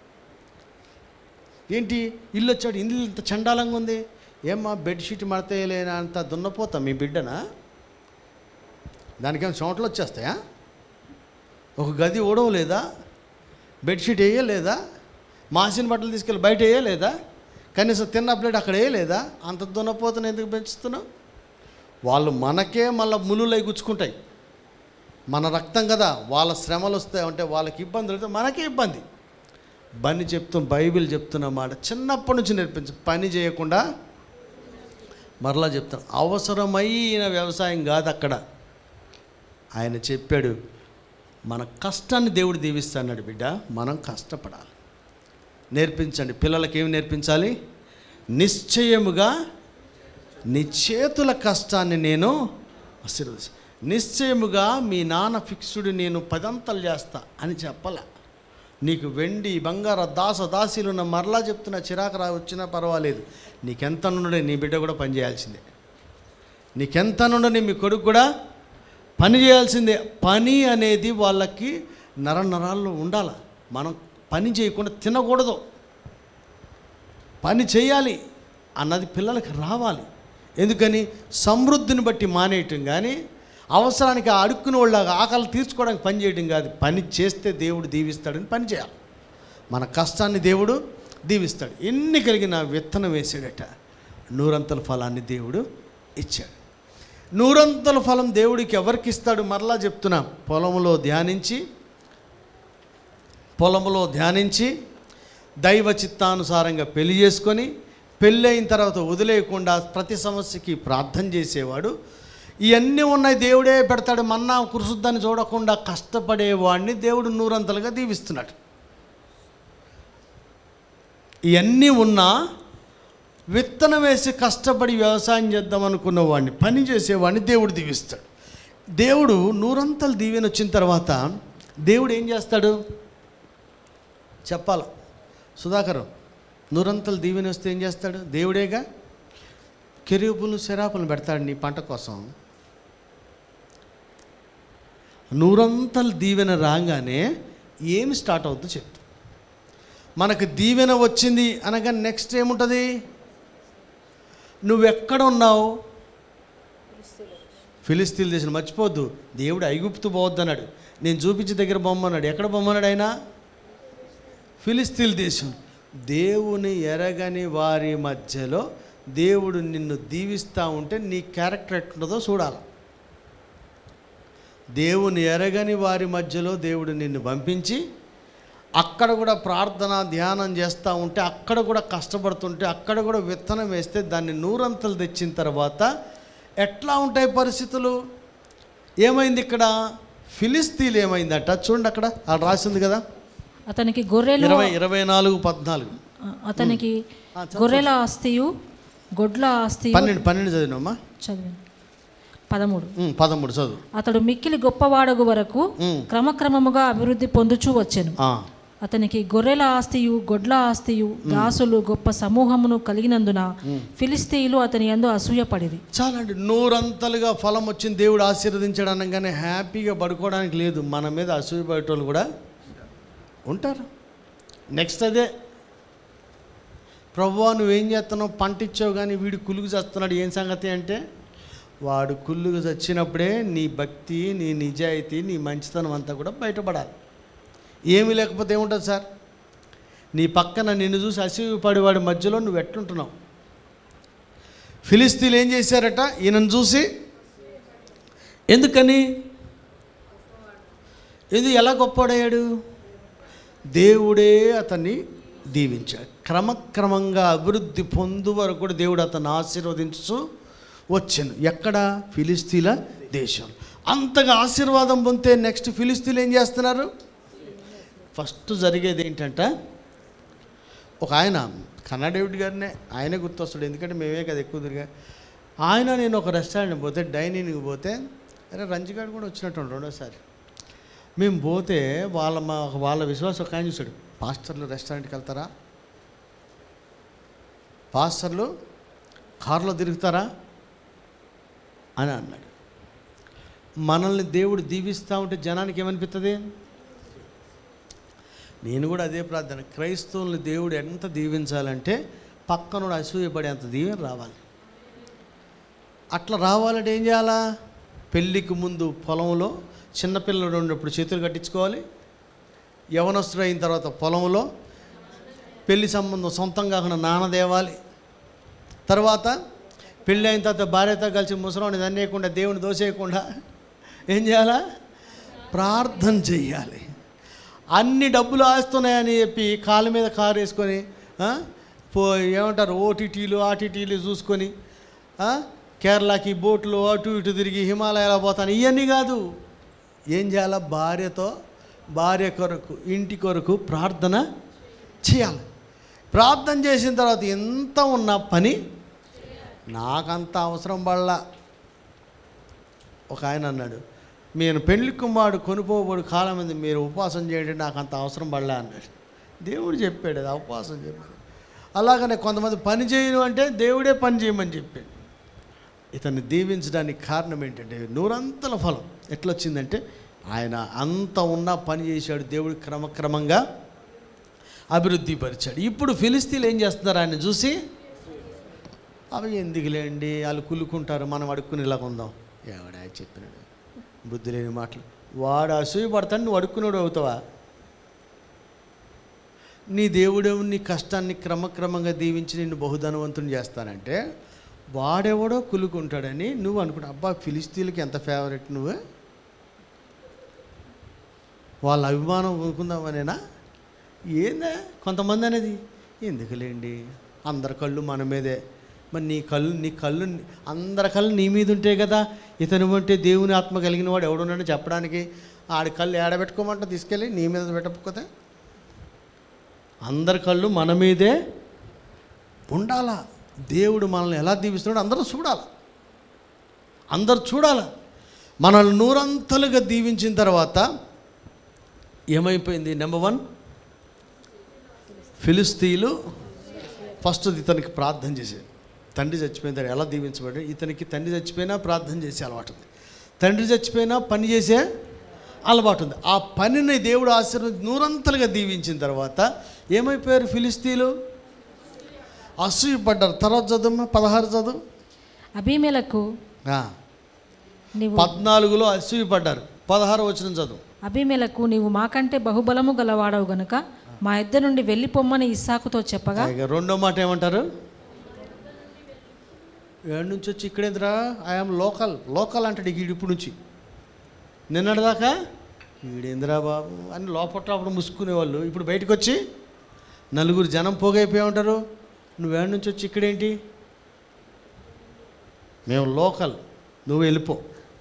ఏంటి ఇల్లు వచ్చాడు ఇల్లు ఇంత చండాలంగా ఉంది ఏమ్మా బెడ్షీట్ మడతేయలేనా అంత దున్నపోతా మీ బిడ్డనా దానికేమో చెమటలు వచ్చేస్తాయా ఒక గది ఓడవలేదా బెడ్షీట్ వేయలేదా మాసిన బట్టలు తీసుకెళ్ళి బయట వేయలేదా కనీసం తిన్న ప్లేట్ అక్కడ వేయలేదా అంత దున్నపోతను ఎందుకు పెంచుతున్నావు వాళ్ళు మనకే మళ్ళీ ములులై గుచ్చుకుంటాయి మన రక్తం కదా వాళ్ళ శ్రమలు వస్తాయి అంటే వాళ్ళకి ఇబ్బందులు అయితే మనకే ఇబ్బంది బని చెప్తూ బైబిల్ చెప్తున్న మాట చిన్నప్పటి నుంచి నేర్పించు పని చేయకుండా మరలా చెప్తాను అవసరమైన వ్యవసాయం కాదు అక్కడ ఆయన చెప్పాడు మన కష్టాన్ని దేవుడు దీవిస్తాడు బిడ్డ మనం కష్టపడాలి నేర్పించండి పిల్లలకి ఏమి నేర్పించాలి నిశ్చయముగా నీ చేతుల కష్టాన్ని నేను ఆశీర్వదిస్తా నిశ్చయముగా మీ నాన్న ఫిక్స్డ్ నేను పదంతలు చేస్తా అని చెప్పాల నీకు వెండి బంగార దాస దాసీలున్న మరలా చెప్తున్న చిరాకు రా వచ్చినా పర్వాలేదు నీకెంత నుండే నీ బిడ్డ కూడా పని చేయాల్సిందే నీకెంత నుండి మీ కొడుకు కూడా పని చేయాల్సిందే పని అనేది వాళ్ళకి నర నరాల్లో ఉండాలి మనం పని చేయకుండా తినకూడదు పని చేయాలి అన్నది పిల్లలకి రావాలి ఎందుకని సమృద్ధిని బట్టి మానేయటం కానీ అవసరానికి ఆ అడుక్కుని వాళ్ళ ఆకలి తీర్చుకోవడానికి పని చేయడం కాదు పని చేస్తే దేవుడు దీవిస్తాడని పని చేయాలి మన కష్టాన్ని దేవుడు దీవిస్తాడు ఎన్ని కలిగిన విత్తనం వేసాడట నూరంతల ఫలాన్ని దేవుడు ఇచ్చాడు నూరంతల ఫలం దేవుడికి ఎవరికి ఇస్తాడు మరలా చెప్తున్నా పొలంలో ధ్యానించి పొలంలో ధ్యానించి దైవ చిత్తానుసారంగా పెళ్లి చేసుకొని పెళ్ళి అయిన తర్వాత వదిలేయకుండా ప్రతి సమస్యకి ప్రార్థన చేసేవాడు ఇవన్నీ ఉన్నాయి దేవుడే పెడతాడు మన్నా కురుసుద్దని చూడకుండా కష్టపడేవాడిని దేవుడు నూరంతలుగా దీవిస్తున్నాడు ఇవన్నీ ఉన్నా విత్తనం వేసి కష్టపడి వ్యవసాయం చేద్దాం అనుకున్న వాడిని పని చేసేవాడిని దేవుడు దీవిస్తాడు దేవుడు నూరంతలు దీవెన వచ్చిన తర్వాత దేవుడు ఏం చేస్తాడు చెప్పాలి సుధాకర్ నూరంతలు దీవెన వస్తే ఏం చేస్తాడు దేవుడేగా కెరూపులు శరాపులు పెడతాడు నీ పంట కోసం నూరంతలు దీవెన రాగానే ఏమి స్టార్ట్ అవుతుందో చెప్తా మనకు దీవెన వచ్చింది అనగా నెక్స్ట్ ఏముంటుంది నువ్వెక్కడ ఉన్నావు ఫిలిస్తీన్ దేశం మర్చిపోవద్దు దేవుడు ఐగుప్తు పోవద్దు అన్నాడు నేను చూపించి దగ్గర బొమ్మన్నాడు ఎక్కడ బొమ్మన్నాడు ఆయన ఫిలిస్తీన్ దేశం దేవుని ఎరగని వారి మధ్యలో దేవుడు నిన్ను దీవిస్తూ ఉంటే నీ క్యారెక్టర్ ఎట్లుంటుందో చూడాలి దేవుని ఎరగని వారి మధ్యలో దేవుడు నిన్ను పంపించి అక్కడ కూడా ప్రార్థన ధ్యానం చేస్తూ ఉంటే అక్కడ కూడా కష్టపడుతుంటే అక్కడ కూడా విత్తనం వేస్తే దాన్ని నూరంతలు తెచ్చిన తర్వాత ఎట్లా ఉంటాయి పరిస్థితులు ఏమైంది ఇక్కడ ఫిలిస్తీన్లు ఏమైందట చూడండి అక్కడ అక్కడ రాసింది కదా అతనికి గొర్రెలు ఇరవై ఇరవై నాలుగు పద్నాలుగు అతనికి గొర్రెల ఆస్తియు గొడ్ల ఆస్తియు పన్నెండు పన్నెండు చదివినమ్మా చదివాను పదమూడు ఉమ్, పదమూడు చదువు అతడు మిక్కిలి గొప్పవాడగు వరకు ఉమ్, క్రమక్రమముగా అభివృద్ధి పొందుచూ వచ్చెను ఆ, అతనికి గొర్రెల ఆస్తియు గొడ్ల ఆస్తియు దాసులు గొప్ప సమూహమును కలిగినందున ఫిలిస్తీయులు అతని యందు అసూయపడిరి చాలండి నూరంతలుగా ఫలం వచ్చింది దేవుడు ఆశీర్వదించాడు అనగానే హ్యాపీగా పడుకోవడానికి లేదు మన మీద అసూయపడేటోళ్ళు కూడా ఉంటారు నెక్స్ట్ అదే ప్రభువా నువ్వేం చేస్తున్నావు పంట ఇచ్చావు కానీ వీడు కులుగు చేస్తున్నాడు ఏం సంగతి అంటే వాడు కుళ్ళుగు చచ్చినప్పుడే నీ భక్తి నీ నిజాయితీ నీ మంచితనం అంతా కూడా బయటపడాలి ఏమీ లేకపోతే ఏముంటుంది సార్ నీ పక్కన నిన్ను చూసి అసూయపడేవాడి మధ్యలో నువ్వు ఎట్లుంటున్నావు ఫిలిస్తీన్లు ఏం చేశారట ఈయనను చూసి ఎందుకని ఇది ఎలా గొప్పవాడయ్యాడు దేవుడే అతన్ని దీవించాడు క్రమక్రమంగా అభివృద్ధి పొందు వరకు కూడా దేవుడు అతన్ని ఆశీర్వదించు వచ్చాను ఎక్కడ ఫిలిస్తీన్ల దేశం అంతగా ఆశీర్వాదం పొందితే నెక్స్ట్ ఫిలిస్తీన్లు ఏం చేస్తున్నారు ఫస్ట్ జరిగేది ఏంటంటే ఒక ఆయన కన్నడేవిడ్ గారినే ఆయనే గుర్తొస్తాడు ఎందుకంటే మేమే కదా ఎక్కువ తిరిగా ఆయన నేను ఒక రెస్టారెంట్ పోతే డైనింగ్కి పోతే అరే రంజిగాడు కూడా వచ్చినట్టు రెండోసారి మేము పోతే వాళ్ళ మా వాళ్ళ విశ్వాసం ఒక ఆయన చూశాడు పాస్టర్లు రెస్టారెంట్కి వెళ్తారా పాస్టర్లు కారులో తిరుగుతారా అని అన్నాడు మనల్ని దేవుడు దీవిస్తూ ఉంటే జనానికి ఏమనిపిస్తుంది నేను కూడా అదే ప్రార్థన క్రైస్తవుల్ని దేవుడు ఎంత దీవించాలంటే పక్కనుడు అసూయపడేంత దీవెన రావాలి అట్లా రావాలంటే ఏం చేయాలా పెళ్ళికి ముందు పొలంలో చిన్నపిల్లలు ఉన్నప్పుడు చేతులు కట్టించుకోవాలి యవనస్తుడు అయిన తర్వాత పొలంలో పెళ్లి సంబంధం సొంతం కాకుండా నాన్న దేవాలి తర్వాత పెళ్ళి అయిన తర్వాత భార్యతో కలిసి ముసలాన్ని దన్నేయకుండా దేవుని దోసేయకుండా ఏం చేయాలా ప్రార్థన చెయ్యాలి అన్ని డబ్బులు ఆస్తున్నాయని చెప్పి కాళ్ళ మీద కారు వేసుకొని ఆ, పో ఏమంటారు ఓటీటీలు ఆర్టీటీలు చూసుకొని ఆ, కేరళకి బోట్లు అటు ఇటు తిరిగి హిమాలయాల పోతాను ఇవన్నీ కాదు ఏం చేయాలా భార్యతో భార్య కొరకు ఇంటి కొరకు ప్రార్థన చేయాలి ప్రార్థన చేసిన తర్వాత ఎంత ఉన్న పని నాకంత అవసరం పడలా ఒక ఆయన అన్నాడు నేను పెళ్లి కుమారుడు కొనుకోబోడు కాలం మీద మీరు ఉపవాసం చేయండి నాకు అంత అవసరం పడలే అన్నాడు దేవుడు చెప్పాడు అది ఉపవాసం చెప్పాడు అలాగనే కొంతమంది పని చేయను అంటే దేవుడే పని చేయమని చెప్పాడు ఇతన్ని దీవించడానికి కారణం ఏంటంటే నూరంతల ఫలం ఎట్లొచ్చిందంటే ఆయన అంత ఉన్నా పని చేశాడు దేవుడు క్రమక్రమంగా అభివృద్ధి పరిచాడు ఇప్పుడు ఫిలిస్తీన్లు ఏం చేస్తున్నారు ఆయన చూసి అవి ఎందుకులేండి వాళ్ళు కులుకుంటారు మనం అడుక్కునేలాగా ఉందాం ఎవడా చెప్పినాడు బుద్ధి లేని మాటలు వాడు అసూయ పడతాడు నువ్వు అడుక్కున్నాడు అవుతావా నీ దేవుడేమో నీ కష్టాన్ని క్రమక్రమంగా దీవించి నిన్ను బహుధనవంతుని చేస్తానంటే వాడెవడో కులుకుంటాడని నువ్వు అనుకుంటా అబ్బా ఫిలిస్తీన్లకి ఎంత ఫేవరెట్ నువ్వు వాళ్ళ అభిమానం ఊరుకుందామనేనా ఏందా కొంతమంది అనేది ఎందుకులేండి అందరి కళ్ళు మన మీదే మరి నీ కళ్ళు నీ కళ్ళు అందరి కళ్ళు నీ మీద ఉంటే కదా ఇతను అంటే దేవుని ఆత్మ కలిగిన వాడు ఎవడున్నాడో చెప్పడానికి ఆడి కళ్ళు ఏడబెట్టుకోమంటే తీసుకెళ్ళి నీ మీద పెట్టకపోతే అందరి కళ్ళు మన మీదే ఉండాలా దేవుడు మనల్ని ఎలా దీవిస్తున్నాడో అందరూ చూడాలి అందరు చూడాలి మనల్ని నూరంతలుగా దీవించిన తర్వాత ఏమైపోయింది నెంబర్ వన్ ఫిలిస్తీన్లు ఫస్ట్ ఇతనికి ప్రార్థన చేసేది తండ్రి చచ్చిపోయిన తర్వాత ఎలా దీవించబడి ఇతనికి తండ్రి చచ్చిపోయినా ప్రార్థన చేసే అలవాటు ఉంది తండ్రి చచ్చిపోయినా పని చేసే అలవాటు ఉంది ఆ పనిని దేవుడు ఆశీర్వది నూరంతలుగా దీవించిన తర్వాత ఏమైపోయారు ఫిలిస్తీన్లు అసూయపడ్డారు తర్వాత చదువు పదహారు చదువు అభిమేలకు ఆ, నీవు పద్నాలుగులో అసూయపడ్డారు పదహారు వచ్చిన చదువు అభిమేలకు నీవు మాకంటే బహుబలము గలవాడవు గనుక మా ఇద్దరి నుండి వెళ్ళిపోమ్మని ఇస్సాకుతో చెప్పగా ఇక రెండో మాట ఏమంటారు ఏడు నుంచి వచ్చి ఇక్కడేంద్రా ఐఎమ్ లోకల్ లోకల్ అంటాడు ఇక ఈడు ఇప్పుడు నుంచి నిన్నటిదాకా ఈడేంద్రా బాబు అని లోపల అప్పుడు ముసుకునేవాళ్ళు ఇప్పుడు బయటకు వచ్చి నలుగురు జనం పోగైపోయి ఉంటారు నువ్వేడు నుంచి వచ్చి ఇక్కడేంటి మేము లోకల్ నువ్వు వెళ్ళిపో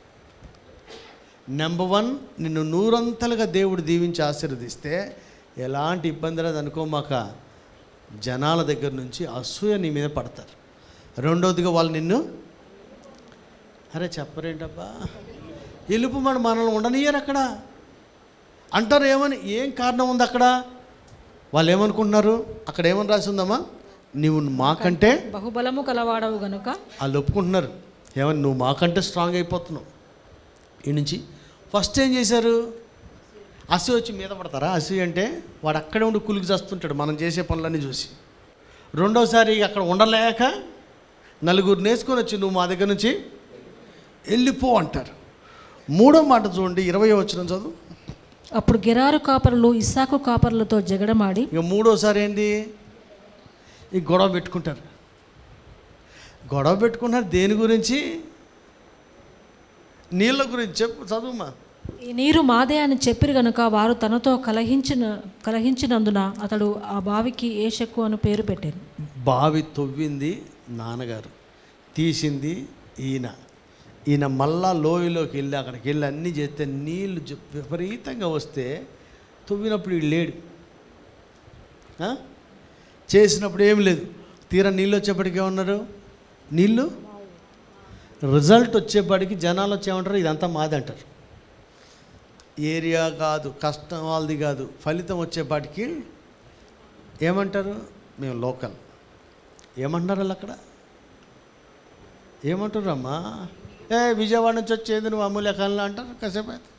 నెంబర్ వన్ నిన్ను నూరంతలుగా దేవుడు దీవించి ఆశీర్వదిస్తే ఎలాంటి ఇబ్బంది లేదు అనుకోమాక జనాల దగ్గర నుంచి అసూయ నీ మీద పడతారు రెండవదిగా వాళ్ళు నిన్ను అరే చెప్పరేంటబ్బా ఎలుపు మన మనల్ని ఉండనియరు అక్కడ అంటారు ఏమని ఏం కారణం ఉంది అక్కడ వాళ్ళు ఏమనుకుంటున్నారు అక్కడ ఏమని రాసి ఉందమ్మా నువ్వు మాకంటే బహుబలము కలవాడవు గనుక వాళ్ళు ఒప్పుకుంటున్నారు ఏమని నువ్వు మాకంటే స్ట్రాంగ్ అయిపోతున్నావు ఈ నుంచి ఫస్ట్ ఏం చేశారు అసూ వచ్చి మీద పడతారా అసూ అంటే వాడు అక్కడే ఉండి కూలికి చేస్తుంటాడు మనం చేసే పనులన్నీ చూసి రెండోసారి అక్కడ ఉండలేక నలుగురు నేసుకొని వచ్చి నువ్వు మా దగ్గర నుంచి వెళ్ళిపో అంటారు మూడో మాట చూడండి ఇరవై వచ్చిన చదువు అప్పుడు గెరారు కాపరులు ఇస్సాకు కాపరులతో జగడమాడి ఇక మూడోసారి ఏంది ఈ గొడవ పెట్టుకుంటారు గొడవ పెట్టుకున్నారు దేని గురించి నీళ్ళ గురించి చెప్పు చదువుమా ఈ నీరు మాదే అని చెప్పిరు గనుక వారు తనతో కలహించిన కలహించినందున అతడు ఆ బావికి ఏషక్కు అని పేరు పెట్టారు బావి తవ్వింది నాన్నగారు తీసింది ఈయన ఈయన మళ్ళా లోయలోకి వెళ్ళి అక్కడికి వెళ్ళి అన్నీ చేస్తే నీళ్ళు జ- విపరీతంగా వస్తే తవ్వినప్పుడు వీడు లేడు ఆ? చేసినప్పుడు ఏం లేదు తీరా నీళ్ళు వచ్చేప్పటికి ఏమన్నారు నీళ్ళు రిజల్ట్ వచ్చేప్పటికి జనాలు వచ్చేమంటారు ఇదంతా మాది అంటారు ఏరియా కాదు కష్టం వాళ్ళది కాదు ఫలితం వచ్చేపాటికి ఏమంటారు మేము లోకల్ ఏమంటున్నారు వాళ్ళు అక్కడ ఏమంటారు అమ్మా ఏ విజయవాడ నుంచి వచ్చేది నువ్వు అమూల్య కాలంలో అంటారు కాసేపు అయితే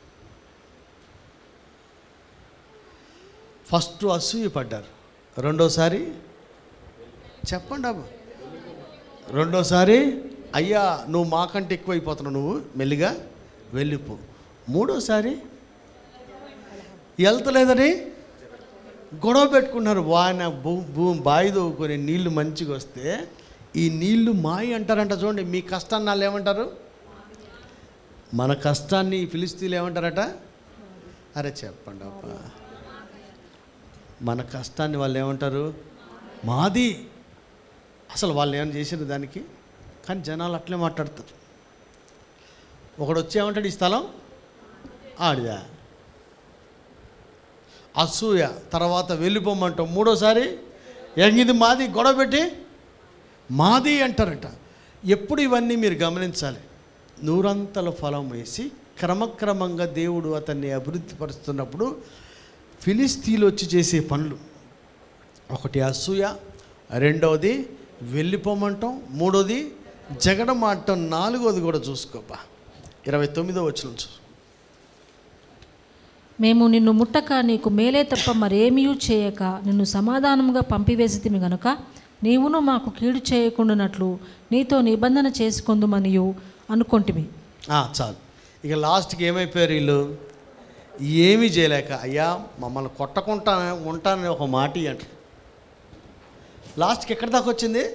ఫస్ట్ అసూయ పడ్డారు రెండోసారి చెప్పండి అమ్మ రెండోసారి అయ్యా నువ్వు మాకంటే ఎక్కువ అయిపోతున్నావు నువ్వు మెల్లిగా వెళ్ళిపో మూడోసారి వెళ్తలేదని గొడవ పెట్టుకున్నారు వాన భూ భూ బావి దవ్వుకొని నీళ్లు మంచిగా వస్తే ఈ నీళ్లు మాయి అంటారంట చూడండి మీ కష్టాన్ని వాళ్ళు ఏమంటారు మన కష్టాన్ని ఈ ఫిలిస్తీన్లు ఏమంటారట అరే చెప్పండి అప్ప మన కష్టాన్ని వాళ్ళు ఏమంటారు మాది అసలు వాళ్ళు ఏమైనా చేసిన దానికి కానీ జనాలు అట్లే మాట్లాడతారు ఒకడు వచ్చి ఏమంటాడు ఈ స్థలం ఆడిదా అసూయ తర్వాత వెళ్ళిపోమంటాం మూడోసారి ఎంగిది మాది గొడవ పెట్టి మాది అంటారట ఎప్పుడు ఇవన్నీ మీరు గమనించాలి నూరంతల ఫలం వేసి క్రమక్రమంగా దేవుడు అతన్ని అభివృద్ధి పరుస్తున్నప్పుడు ఫిలిస్తీన్లు వచ్చి చేసే పనులు ఒకటి అసూయ రెండవది వెళ్ళిపోమంటాం మూడోది జగడమాటం నాలుగోది కూడా చూసుకోపా ఇరవై తొమ్మిదో వచ్చిన చూ మేము నిన్ను ముట్టక నీకు మేలే తప్ప మరేమీ చేయక నిన్ను సమాధానముగా పంపివేసితిమి గనుక నీవును మాకు కీడు చేయకుండానట్లు నీతో నిబంధన చేసుకుందుమనియు అనుకొంటిమి ఆ, చాలు ఇక లాస్ట్కి ఏమైపోయారు వీళ్ళు ఏమీ చేయలేక అయ్యా మమ్మల్ని కొట్టకుండా ఉంటానని ఒక మాట అంటారు లాస్ట్కి ఎక్కడి దాకా వచ్చింది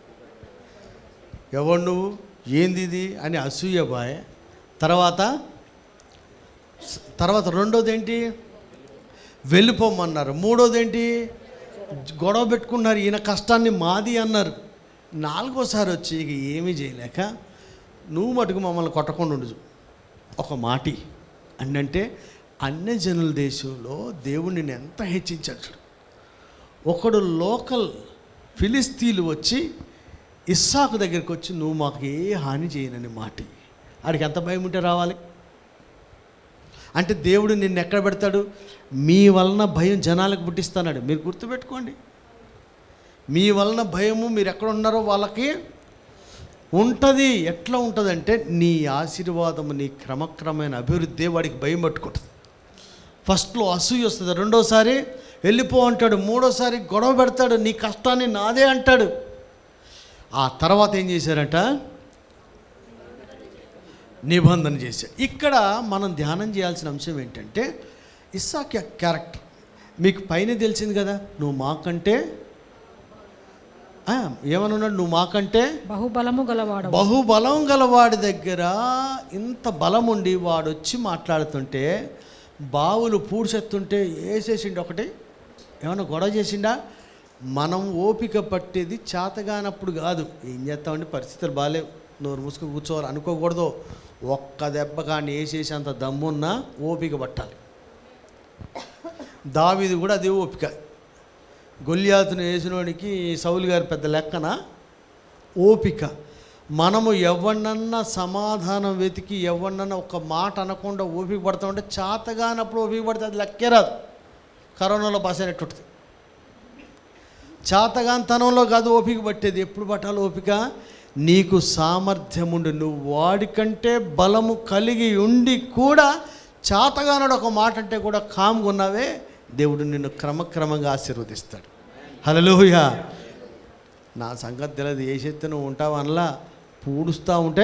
ఎవడు నువ్వు ఏంది ఇది అని అసూయ బాయ్ తర్వాత తర్వాత రెండోది ఏంటి వెళ్ళిపోమన్నారు మూడోది ఏంటి గొడవ పెట్టుకున్నారు ఈయన కష్టాన్ని మాది అన్నారు నాలుగోసారి వచ్చి ఇక ఏమీ చేయలేక నువ్వు మటుకు మమ్మల్ని కొట్టకుండా ఉండు ఒక మాటి అంటే అన్య జనుల దేశంలో దేవుడు నిన్ను ఎంత హెచ్చించాడు చూడు. ఒకడు లోకల్ ఫిలిస్తీన్లు వచ్చి ఇస్సాకు దగ్గరికి వచ్చి నువ్వు మాకు ఏ హాని చేయనని మాట ఆడికి ఎంత భయం ఉంటే రావాలి అంటే దేవుడు నిన్ను ఎక్కడ పెడతాడు మీ వలన భయం జనాలకు పుట్టిస్తున్నాడు మీరు గుర్తుపెట్టుకోండి మీ వలన భయము మీరు ఎక్కడ ఉన్నారో వాళ్ళకి ఉంటుంది ఎట్లా ఉంటుందంటే నీ ఆశీర్వాదము నీ క్రమక్రమైన అభివృద్ధి వాడికి భయం పట్టుకుంటుంది ఫస్ట్లో అసూయ వస్తుంది రెండోసారి వెళ్ళిపో అంటాడు మూడోసారి గొడవ పెడతాడు నీ కష్టాన్ని నాదే అంటాడు ఆ తర్వాత ఏం చేశారంట నిబంధన చేశారు ఇక్కడ మనం ధ్యానం చేయాల్సిన అంశం ఏంటంటే ఇస్సాక్ యొక్క క్యారెక్టర్ మీకు పైన తెలిసింది కదా నువ్వు మాకంటే ఆ, ఏమనున్నాడు నువ్వు మాకంటే బహుబలము గలవాడు బహుబలం గలవాడి దగ్గర ఇంత బలం ఉండి వాడు వచ్చి మాట్లాడుతుంటే బావులు పూడ్చెత్తుంటే వేసేసిండు ఒకటి ఏమన్నా గొడవ చేసిండా మనం ఓపిక పట్టేది చేతగానప్పుడు కాదు ఏం చేస్తామండి పరిస్థితులు బాగాలేవు నోరు మూసుకు కూర్చోవాలి అనుకోకూడదు ఒక్క దెబ్బ కానీ వేసేసేంత దమ్మున్నా ఓపిక పట్టాలి దావీది కూడా అదే ఓపిక గొల్యాతును వేసినోడికి సౌలు గారి పెద్ద లెక్కన ఓపిక మనము ఎవరినన్నా సమాధానం వెతికి ఎవరినన్నా ఒక మాట అనకుండా ఓపిక పడతామంటే చేతగానప్పుడు ఓపిక పడితే అది లెక్కే రాదు కరోనాలో పాస్ అయినట్టు ఉంటుంది చేతగాంతనంలో కాదు ఓపిక పట్టేది ఎప్పుడు పట్టాలి ఓపిక నీకు సామర్థ్యం ఉండి నువ్వు వాడికంటే బలము కలిగి ఉండి కూడా చేతగానడు ఒక మాట అంటే కూడా కామ్గా ఉన్నావే దేవుడు నిన్ను క్రమక్రమంగా ఆశీర్వదిస్తాడు హలోయ నా సంగతి తెలియదు ఏ శక్తి నువ్వు ఉంటావు అనలా పూడుస్తూ ఉంటే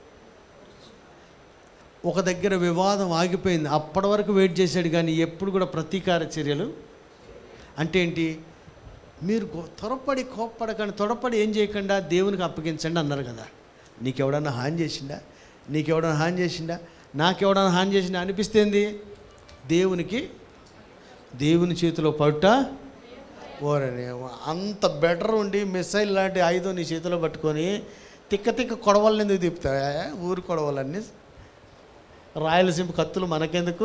ఒక దగ్గర వివాదం ఆగిపోయింది అప్పటి వరకు వెయిట్ చేశాడు కానీ ఎప్పుడు కూడా ప్రతీకార చర్యలు అంటే ఏంటి మీరు గో- త్వరపడి కోప్పడకండి త్వరపడి ఏం చేయకుండా దేవునికి అప్పగించండి అన్నారు కదా నీకెవడన్నా హాని చేసిండా నీకెవడన్నా హాని చేసిండా నాకెవడన్నా హాని చేసిండా అనిపిస్తేంది దేవునికి దేవుని చేతిలో పడుట ఓరని అంత బెటర్ ఉండి మిసైల్ లాంటి ఆయుధం నీ చేతిలో పట్టుకొని తిక్క తిక్క కొడవలని ఎందుకు తిప్పుతా ఊరు కొడవలన్నీ రాయలసీమ కత్తులు మనకెందుకు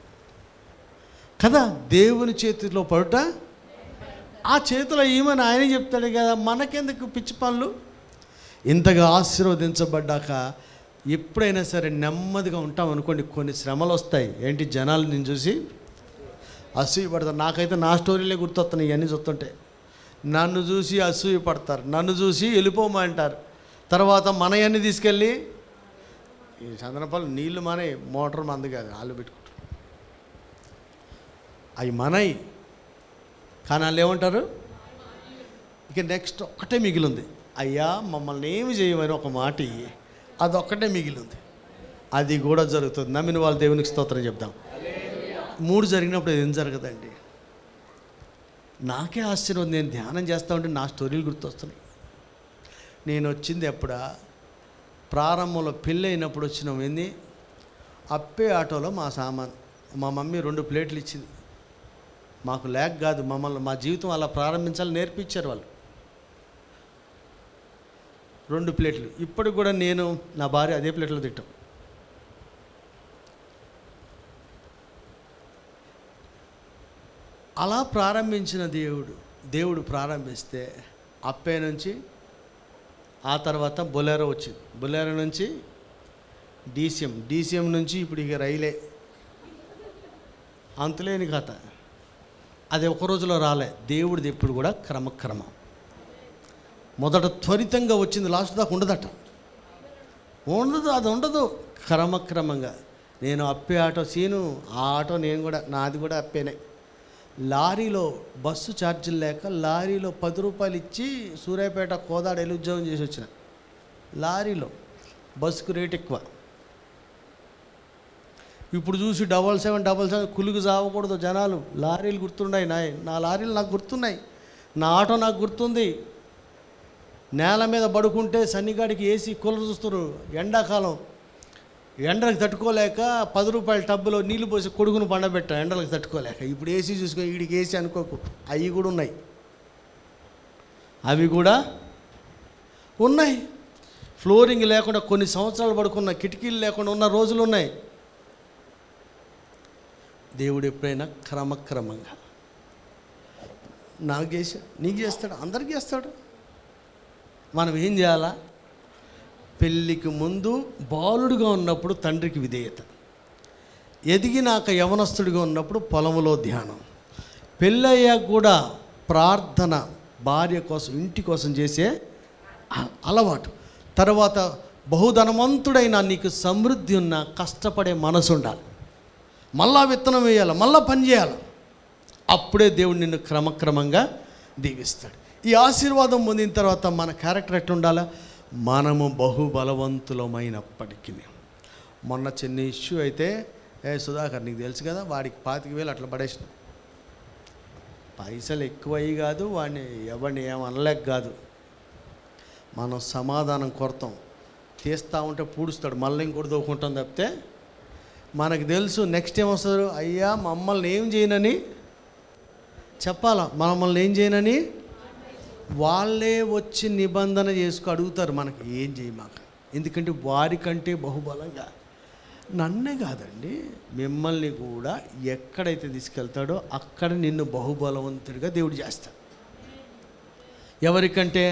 కదా దేవుని చేతిలో పడుట ఆ చేతిలో ఈమెను ఆయన చెప్తాడు కదా మనకెందుకు పిచ్చి పనులు ఇంతగా ఆశీర్వదించబడ్డాక ఎప్పుడైనా సరే నెమ్మదిగా ఉంటాం అనుకోండి కొన్ని శ్రమలు వస్తాయి ఏంటి జనాలు నేను చూసి అసూయ పడతారు నాకైతే నా స్టోరీలే గుర్తొస్తున్నాయి ఇవన్నీ చూస్తుంటే నన్ను చూసి అసూయ పడతారు నన్ను చూసి వెళ్ళిపోమంటారు తర్వాత మనయన్ని తీసుకెళ్ళి ఈ చందనపల్లి నీళ్ళు మానే మోటార్ మంది కాదు వాళ్ళు పెట్టుకుంటారు అవి మనయి కానీ వాళ్ళు ఏమంటారు ఇక నెక్స్ట్ ఒక్కటే మిగిలింది అయ్యా మమ్మల్ని ఏమి చేయమని ఒక మాట ఇయ్యి. అదొక్కటే మిగిలింది అది కూడా జరుగుతుంది నమ్మిన వాళ్ళు దేవునికి స్తోత్రం చెప్దాం మూడు జరిగినప్పుడు ఏం జరగదండి నాకే ఆశ్చర్యం నేను ధ్యానం చేస్తా ఉంటే నా స్టోరీలు గుర్తొస్తున్నాయి నేను వచ్చింది ఎప్పుడా ప్రారంభంలో పెళ్ళి అయినప్పుడు వచ్చినాం ఏంది అప్పే ఆటోలో మా సామాన్ మా మమ్మీ రెండు ప్లేట్లు ఇచ్చింది మాకు లేక కాదు మమ్మల్ని మా జీవితం అలా ప్రారంభించాలి నేర్పించారు వాళ్ళు రెండు ప్లేట్లు ఇప్పటికి కూడా నేను నా భార్య అదే ప్లేట్లో తింటాం అలా ప్రారంభించిన దేవుడు దేవుడు ప్రారంభిస్తే అప్పే నుంచి ఆ తర్వాత బొలేరో వచ్చింది బొలేరో నుంచి డీసీఎం డీసీఎం నుంచి ఇప్పుడు ఇక రైలే అంతులేని కథ అది ఒక రోజులో రాలే దేవుడిది ఎప్పుడు కూడా క్రమక్రమం మొదట త్వరితంగా వచ్చింది లాస్ట్ దాకా ఉండదట ఉండదు అది ఉండదు క్రమక్రమంగా నేను అప్పే ఆటో సీను ఆ ఆటో నేను కూడా నాది కూడా అప్పేనే లారీలో బస్సు ఛార్జీలు లేక లారీలో పది రూపాయలు ఇచ్చి సూర్యాపేట కోదాడ వెళ్ళి ఉద్యోగం చేసి వచ్చిన లారీలో బస్సుకు రేట్ ఎక్కువ ఇప్పుడు చూసి డబల్ సెవెన్ డబల్ సెవెన్ కులుగు చావకూడదు జనాలు లారీలు గుర్తున్నాయి నా నా లారీలు నాకు గుర్తున్నాయి నా ఆటో నాకు గుర్తుంది నేల మీద పడుకుంటే సన్నిగాడికి ఏసీ కూలర్ చూస్తారు ఎండాకాలం ఎండలకు తట్టుకోలేక పది రూపాయల టబ్బులో నీళ్లు పోసి కొడుకును పండబెట్టా ఎండలకు తట్టుకోలేక ఇప్పుడు ఏసీ చూసుకొని వీడికి ఏసీ అనుకోకు అవి కూడా ఉన్నాయి అవి కూడా ఉన్నాయి ఫ్లోరింగ్ లేకుండా కొన్ని సంవత్సరాలు పడుకున్న కిటికీలు లేకుండా ఉన్న రోజులు ఉన్నాయి దేవుడు ఎప్పుడైనా క్రమక్రమంగా నాకు చేసి నీకు చేస్తాడు అందరికి చేస్తాడు మనం ఏం చేయాలా పెళ్ళికి ముందు బాలుడుగా ఉన్నప్పుడు తండ్రికి విధేయత ఎదిగినాక యవనస్తుడిగా ఉన్నప్పుడు పొలములో ధ్యానం పెళ్ళయ్యాక కూడా ప్రార్థన భార్య కోసం ఇంటి కోసం చేసే అ- అలవాటు తర్వాత బహుధనవంతుడైన నీకు సమృద్ధి ఉన్న కష్టపడే మనసు ఉండాలి మళ్ళా విత్తనం వేయాలి మళ్ళా పని చేయాలి అప్పుడే దేవుడు నిన్ను క్రమక్రమంగా దీవిస్తాడు ఈ ఆశీర్వాదం పొందిన తర్వాత మన క్యారెక్టర్ ఎట్లా ఉండాలా మనము బహుబలవంతులమైనప్పటికీ మొన్న చిన్న ఇష్యూ అయితే ఏ సుధాకర్ నీకు తెలుసు కదా వాడికి పాతిక వేలు అట్లా పడేసిన పైసలు ఎక్కువయ్యి కాదు వాడిని ఎవరిని ఏమనలేక కాదు మనం సమాధానం కొరతాం తీస్తూ ఉంటే పూడుస్తాడు మళ్ళీ ఇంకోటి దోకుంటాం తప్పితే మనకు తెలుసు నెక్స్ట్ ఏం వస్తారు అయ్యా మమ్మల్ని ఏం చేయనని చెప్పాలా మమ్మల్ని ఏం చేయనని వాళ్ళే వచ్చి నిబంధన చేసుకు అడుగుతారు మనకి ఏం చేయమాక ఎందుకంటే వారికంటే బహుబలంగా నన్నే కాదండి మిమ్మల్ని కూడా ఎక్కడైతే తీసుకెళ్తాడో అక్కడ నిన్ను బహుబలవంతుడిగా దేవుడు చేస్తాడు ఎవరికంటే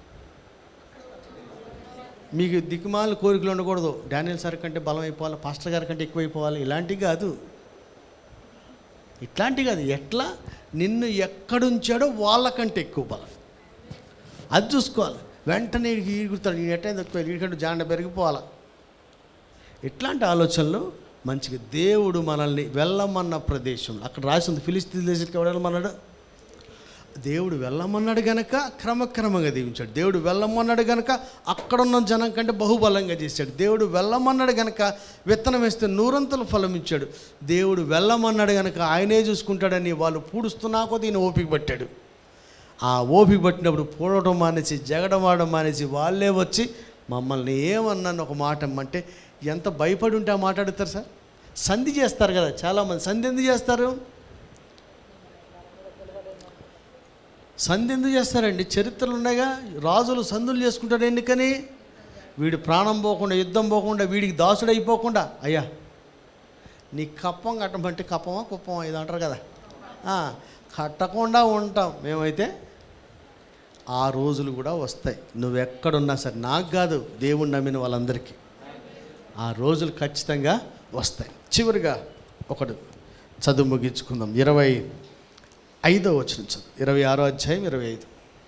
మీకు దిక్కుమాల కోరికలు ఉండకూడదు డానియల్ సార్ కంటే బలం అయిపోవాలి పాస్టర్ గారి కంటే ఎక్కువ అయిపోవాలి ఇలాంటివి కాదు ఇట్లాంటివి కాదు ఎట్లా నిన్ను ఎక్కడుంచాడో వాళ్ళకంటే ఎక్కువ బలం అది చూసుకోవాలి వెంటనే ఈగుతాడు ఈ ఎట్టయితే ఎక్కువ వీడికంటే జాండ పెరిగిపోవాలి ఇట్లాంటి ఆలోచనలు మంచిగా దేవుడు మనల్ని వెళ్ళమన్న ప్రదేశంలో అక్కడ రాసింది ఫిలిస్తీన్ దేశానికి ఎవడు వెళ్ళమన్నాడు దేవుడు వెళ్ళమన్నాడు గనక క్రమక్రమంగా దీవించాడు దేవుడు వెళ్ళమన్నాడు గనక అక్కడున్న జనం కంటే బహుబలంగా చేశాడు దేవుడు వెళ్ళమన్నాడు గనక విత్తనం వేస్తే నూరంతల ఫలం ఇచ్చాడు దేవుడు వెళ్ళమన్నాడు గనక ఆయనే చూసుకుంటాడని వాళ్ళు పూడుస్తున్నా కొద్దీ ఈయన ఓపిక పట్టాడు ఆ ఓపిక పట్టినప్పుడు పూడటం మానేసి జగడం ఆడడం మానేసి వాళ్ళే వచ్చి మమ్మల్ని ఏమన్నాను ఒక మాట అంటే ఎంత భయపడి ఉంటే ఆ మాట అడుగుతారు సార్ సంధి చేస్తారు కదా చాలామంది సంధి ఎందుకు చేస్తారు సంధి ఎందుకు చేస్తారండి చరిత్రలు ఉన్నాయిగా రాజులు సంధులు చేసుకుంటారు ఎందుకని వీడు ప్రాణం పోకుండా యుద్ధం పోకుండా వీడికి దాసుడు అయిపోకుండా అయ్యా నీ కప్పం కట్టమంటే కప్పమా కుప్పమా ఇది అంటారు కదా ఆ, కట్టకుండా ఉంటాం మేమైతే ఆ రోజులు కూడా వస్తాయి నువ్వు ఎక్కడున్నా సరే నాకు కాదు దేవుణ్ణి నమ్మిన వాళ్ళందరికీ ఆ రోజులు ఖచ్చితంగా వస్తాయి చివరిగా ఒకడు చదువు ముగించుకుందాం ఇరవై ఐదో వచ్చిన చదువు ఇరవై ఆరో అధ్యాయం ఇరవై ఐదు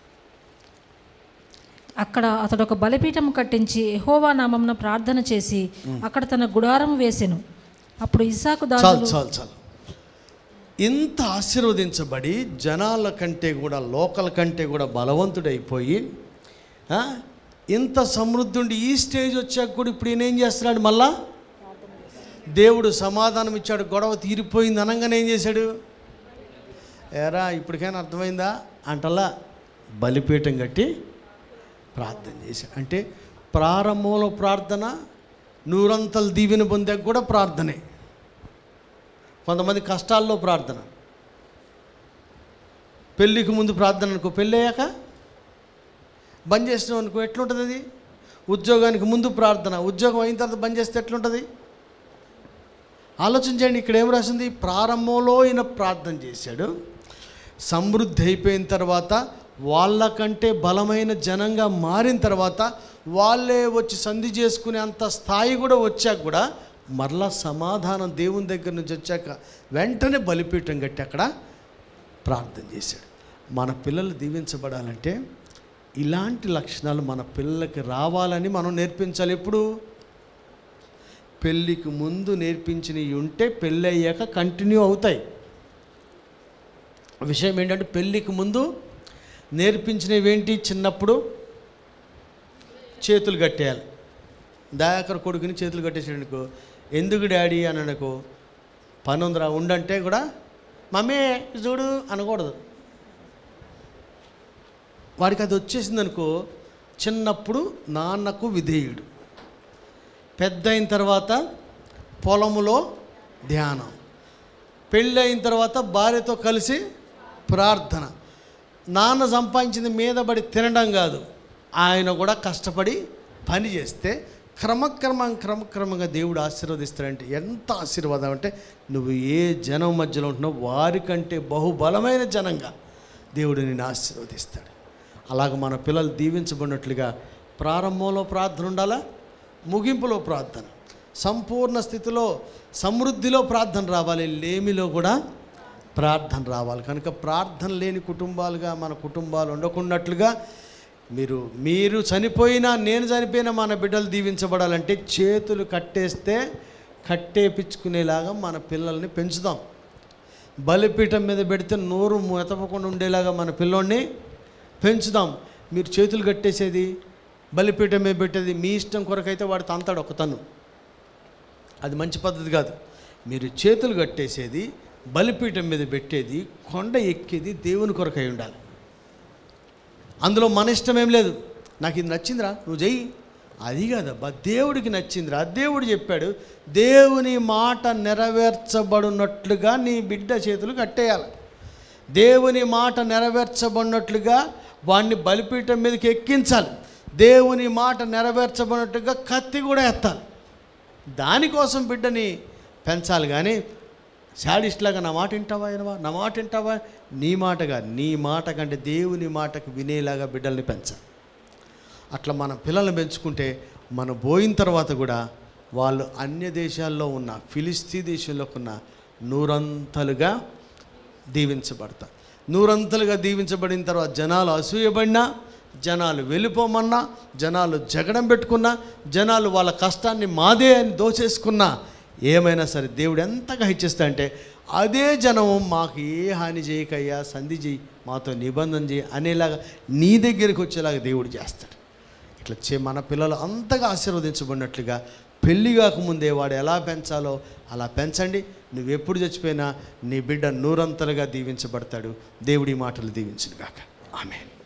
అక్కడ అతడు ఒక బలిపీఠం కట్టించి యెహోవా నామంన ప్రార్థన చేసి అక్కడ తన గుడారం వేసెను అప్పుడు ఇసాకు చాలు దాసులు చాలు చాలు ఇంత ఆశీర్వదించబడి జనాల కంటే కూడా లోకల్ కంటే కూడా బలవంతుడైపోయి ఆ, ఇంత సమృద్ధుండి ఈ స్టేజ్ వచ్చాక కూడా ఇప్పుడు ఈయన ఏం చేస్తున్నాడు మళ్ళా దేవుడు సమాధానం ఇచ్చాడు గొడవ తీరిపోయింది అనగానే ఏం చేశాడు ఏరా ఇప్పటికైనా అర్థమైందా అంటలా బలిపీఠం కట్టి ప్రార్థన చేశాడు అంటే ప్రారంభంలో ప్రార్థన నూరంతలు దీవెన పొందాక కూడా ప్రార్థనే కొంతమంది కష్టాల్లో ప్రార్థన పెళ్ళికి ముందు ప్రార్థన అనుకో పెళ్ళి అయ్యాక బంద్ చేసినాం అనుకో ఎట్లుంటుంది అది ఉద్యోగానికి ముందు ప్రార్థన ఉద్యోగం అయిన తర్వాత బంద్ చేస్తే ఎట్లుంటుంది ఆలోచించండి ఇక్కడ ఏం రాసింది ప్రారంభంలో ఈయన ప్రార్థన చేశాడు సమృద్ధి అయిపోయిన తర్వాత వాళ్ళకంటే బలమైన జనంగా మారిన తర్వాత వాళ్ళే వచ్చి సంధి చేసుకునే అంత స్థాయి కూడా వచ్చాక కూడా మరలా సమాధానం దేవుని దగ్గర నుంచి వచ్చాక వెంటనే బలిపీఠం కట్టి అక్కడ ప్రార్థన చేశాడు మన పిల్లలు దీవించబడాలంటే ఇలాంటి లక్షణాలు మన పిల్లలకి రావాలని మనం నేర్పించాలి ఎప్పుడు పెళ్ళికి ముందు నేర్పించినవి ఉంటే పెళ్ళి అయ్యాక కంటిన్యూ అవుతాయి విషయం ఏంటంటే పెళ్ళికి ముందు నేర్పించినవి ఏంటి చిన్నప్పుడు చేతులు కట్టేయాలి దయాకర్ కొడుకుని చేతులు కట్టేసాడు అనుకో ఎందుకు డాడీ అని అనుకో పని ఉందిరా ఉండంటే కూడా మమ్మీ చూడు అనకూడదు వాడికి అది వచ్చేసింది అనుకో చిన్నప్పుడు నాన్నకు విధేయుడు పెద్ద అయిన తర్వాత పొలములో ధ్యానం పెళ్ళి అయిన తర్వాత భార్యతో కలిసి ప్రార్థన నాన్న సంపాదించింది మీద పడి తినడం కాదు ఆయన కూడా కష్టపడి పని చేస్తే క్రమక్రమం క్రమక్రమంగా దేవుడు ఆశీర్వదిస్తాడంటే ఎంత ఆశీర్వాదం అంటే నువ్వు ఏ జనం మధ్యలో ఉంటున్నావు వారికంటే బహుబలమైన జనంగా దేవుడు నిన్ను ఆశీర్వదిస్తాడు అలాగ మన పిల్లలు దీవించబడినట్లుగా ప్రారంభంలో ప్రార్థన ఉండాలా ముగింపులో ప్రార్థన సంపూర్ణ స్థితిలో సమృద్ధిలో ప్రార్థన రావాలి లేమిలో కూడా ప్రార్థన రావాలి కనుక ప్రార్థన లేని కుటుంబాలుగా మన కుటుంబాలు ఉండకున్నట్లుగా మీరు మీరు చనిపోయినా నేను చనిపోయినా మన బిడ్డలు దీవించబడాలంటే చేతులు కట్టేస్తే కట్టేపించుకునేలాగా మన పిల్లల్ని పెంచుదాం బలిపీఠం మీద పెడితే నోరు మెతపకుండా ఉండేలాగా మన పిల్లోడిని పెంచుదాం మీరు చేతులు కట్టేసేది బలిపీఠం మీద పెట్టేది మీ ఇష్టం కొరకైతే వాడు తంతాడు ఒక తను అది మంచి పద్ధతి కాదు మీరు చేతులు కట్టేసేది బలిపీఠం మీద పెట్టేది కొండ ఎక్కేది దేవుని కొరకై ఉండాలి అందులో మన ఇష్టం ఏం లేదు నాకు ఇది నచ్చిందిరా నువ్వు చెయ్యి అది కాదబ్బా దేవుడికి నచ్చిందిరా దేవుడు చెప్పాడు దేవుని మాట నెరవేర్చబడినట్లుగా నీ బిడ్డ చేతులు కట్టేయాలి దేవుని మాట నెరవేర్చబడినట్లుగా వాడిని బలిపీఠం మీదకి ఎక్కించాలి దేవుని మాట నెరవేర్చబడినట్టుగా కత్తి కూడా ఎత్తాలి దానికోసం బిడ్డని పెంచాలి కానీ శాడిస్ట్లాగా నా మాట వింటావా వినవా నా మాట వింటావా నీ మాటగా నీ మాట కంటే దేవుని మాటకు వినేలాగా బిడ్డల్ని పెంచాలి అట్లా మన పిల్లల్ని పెంచుకుంటే మనం పోయిన తర్వాత కూడా వాళ్ళు అన్య దేశాల్లో ఉన్న ఫిలిస్తీ దేశంలోకి ఉన్న నూరంతలుగా దీవించబడతారు నూరంతలుగా దీవించబడిన తర్వాత జనాలు అసూయబడినా జనాలు వెళ్ళిపోమన్నా జనాలు జగడం పెట్టుకున్నా జనాలు వాళ్ళ కష్టాన్ని మాదే అని దోచేసుకున్నా ఏమైనా సరే దేవుడు ఎంతగా హెచ్చిస్తా అంటే అదే జనం మాకు ఏ హాని చేయకయ్యా సంధి చేయి మాతో నిబంధన చేయి అనేలాగా నీ దగ్గరికి వచ్చేలాగా దేవుడు చేస్తాడు ఇట్లా చే మన పిల్లలు అంతగా ఆశీర్వదించబడినట్లుగా పెళ్లి కాకముందే వాడు ఎలా పెంచాలో అలా పెంచండి నువ్వు ఎప్పుడు చచ్చిపోయినా నీ బిడ్డ నూరంతలుగా దీవించబడతాడు దేవుడి మాటలు దీవించుగాక ఆమె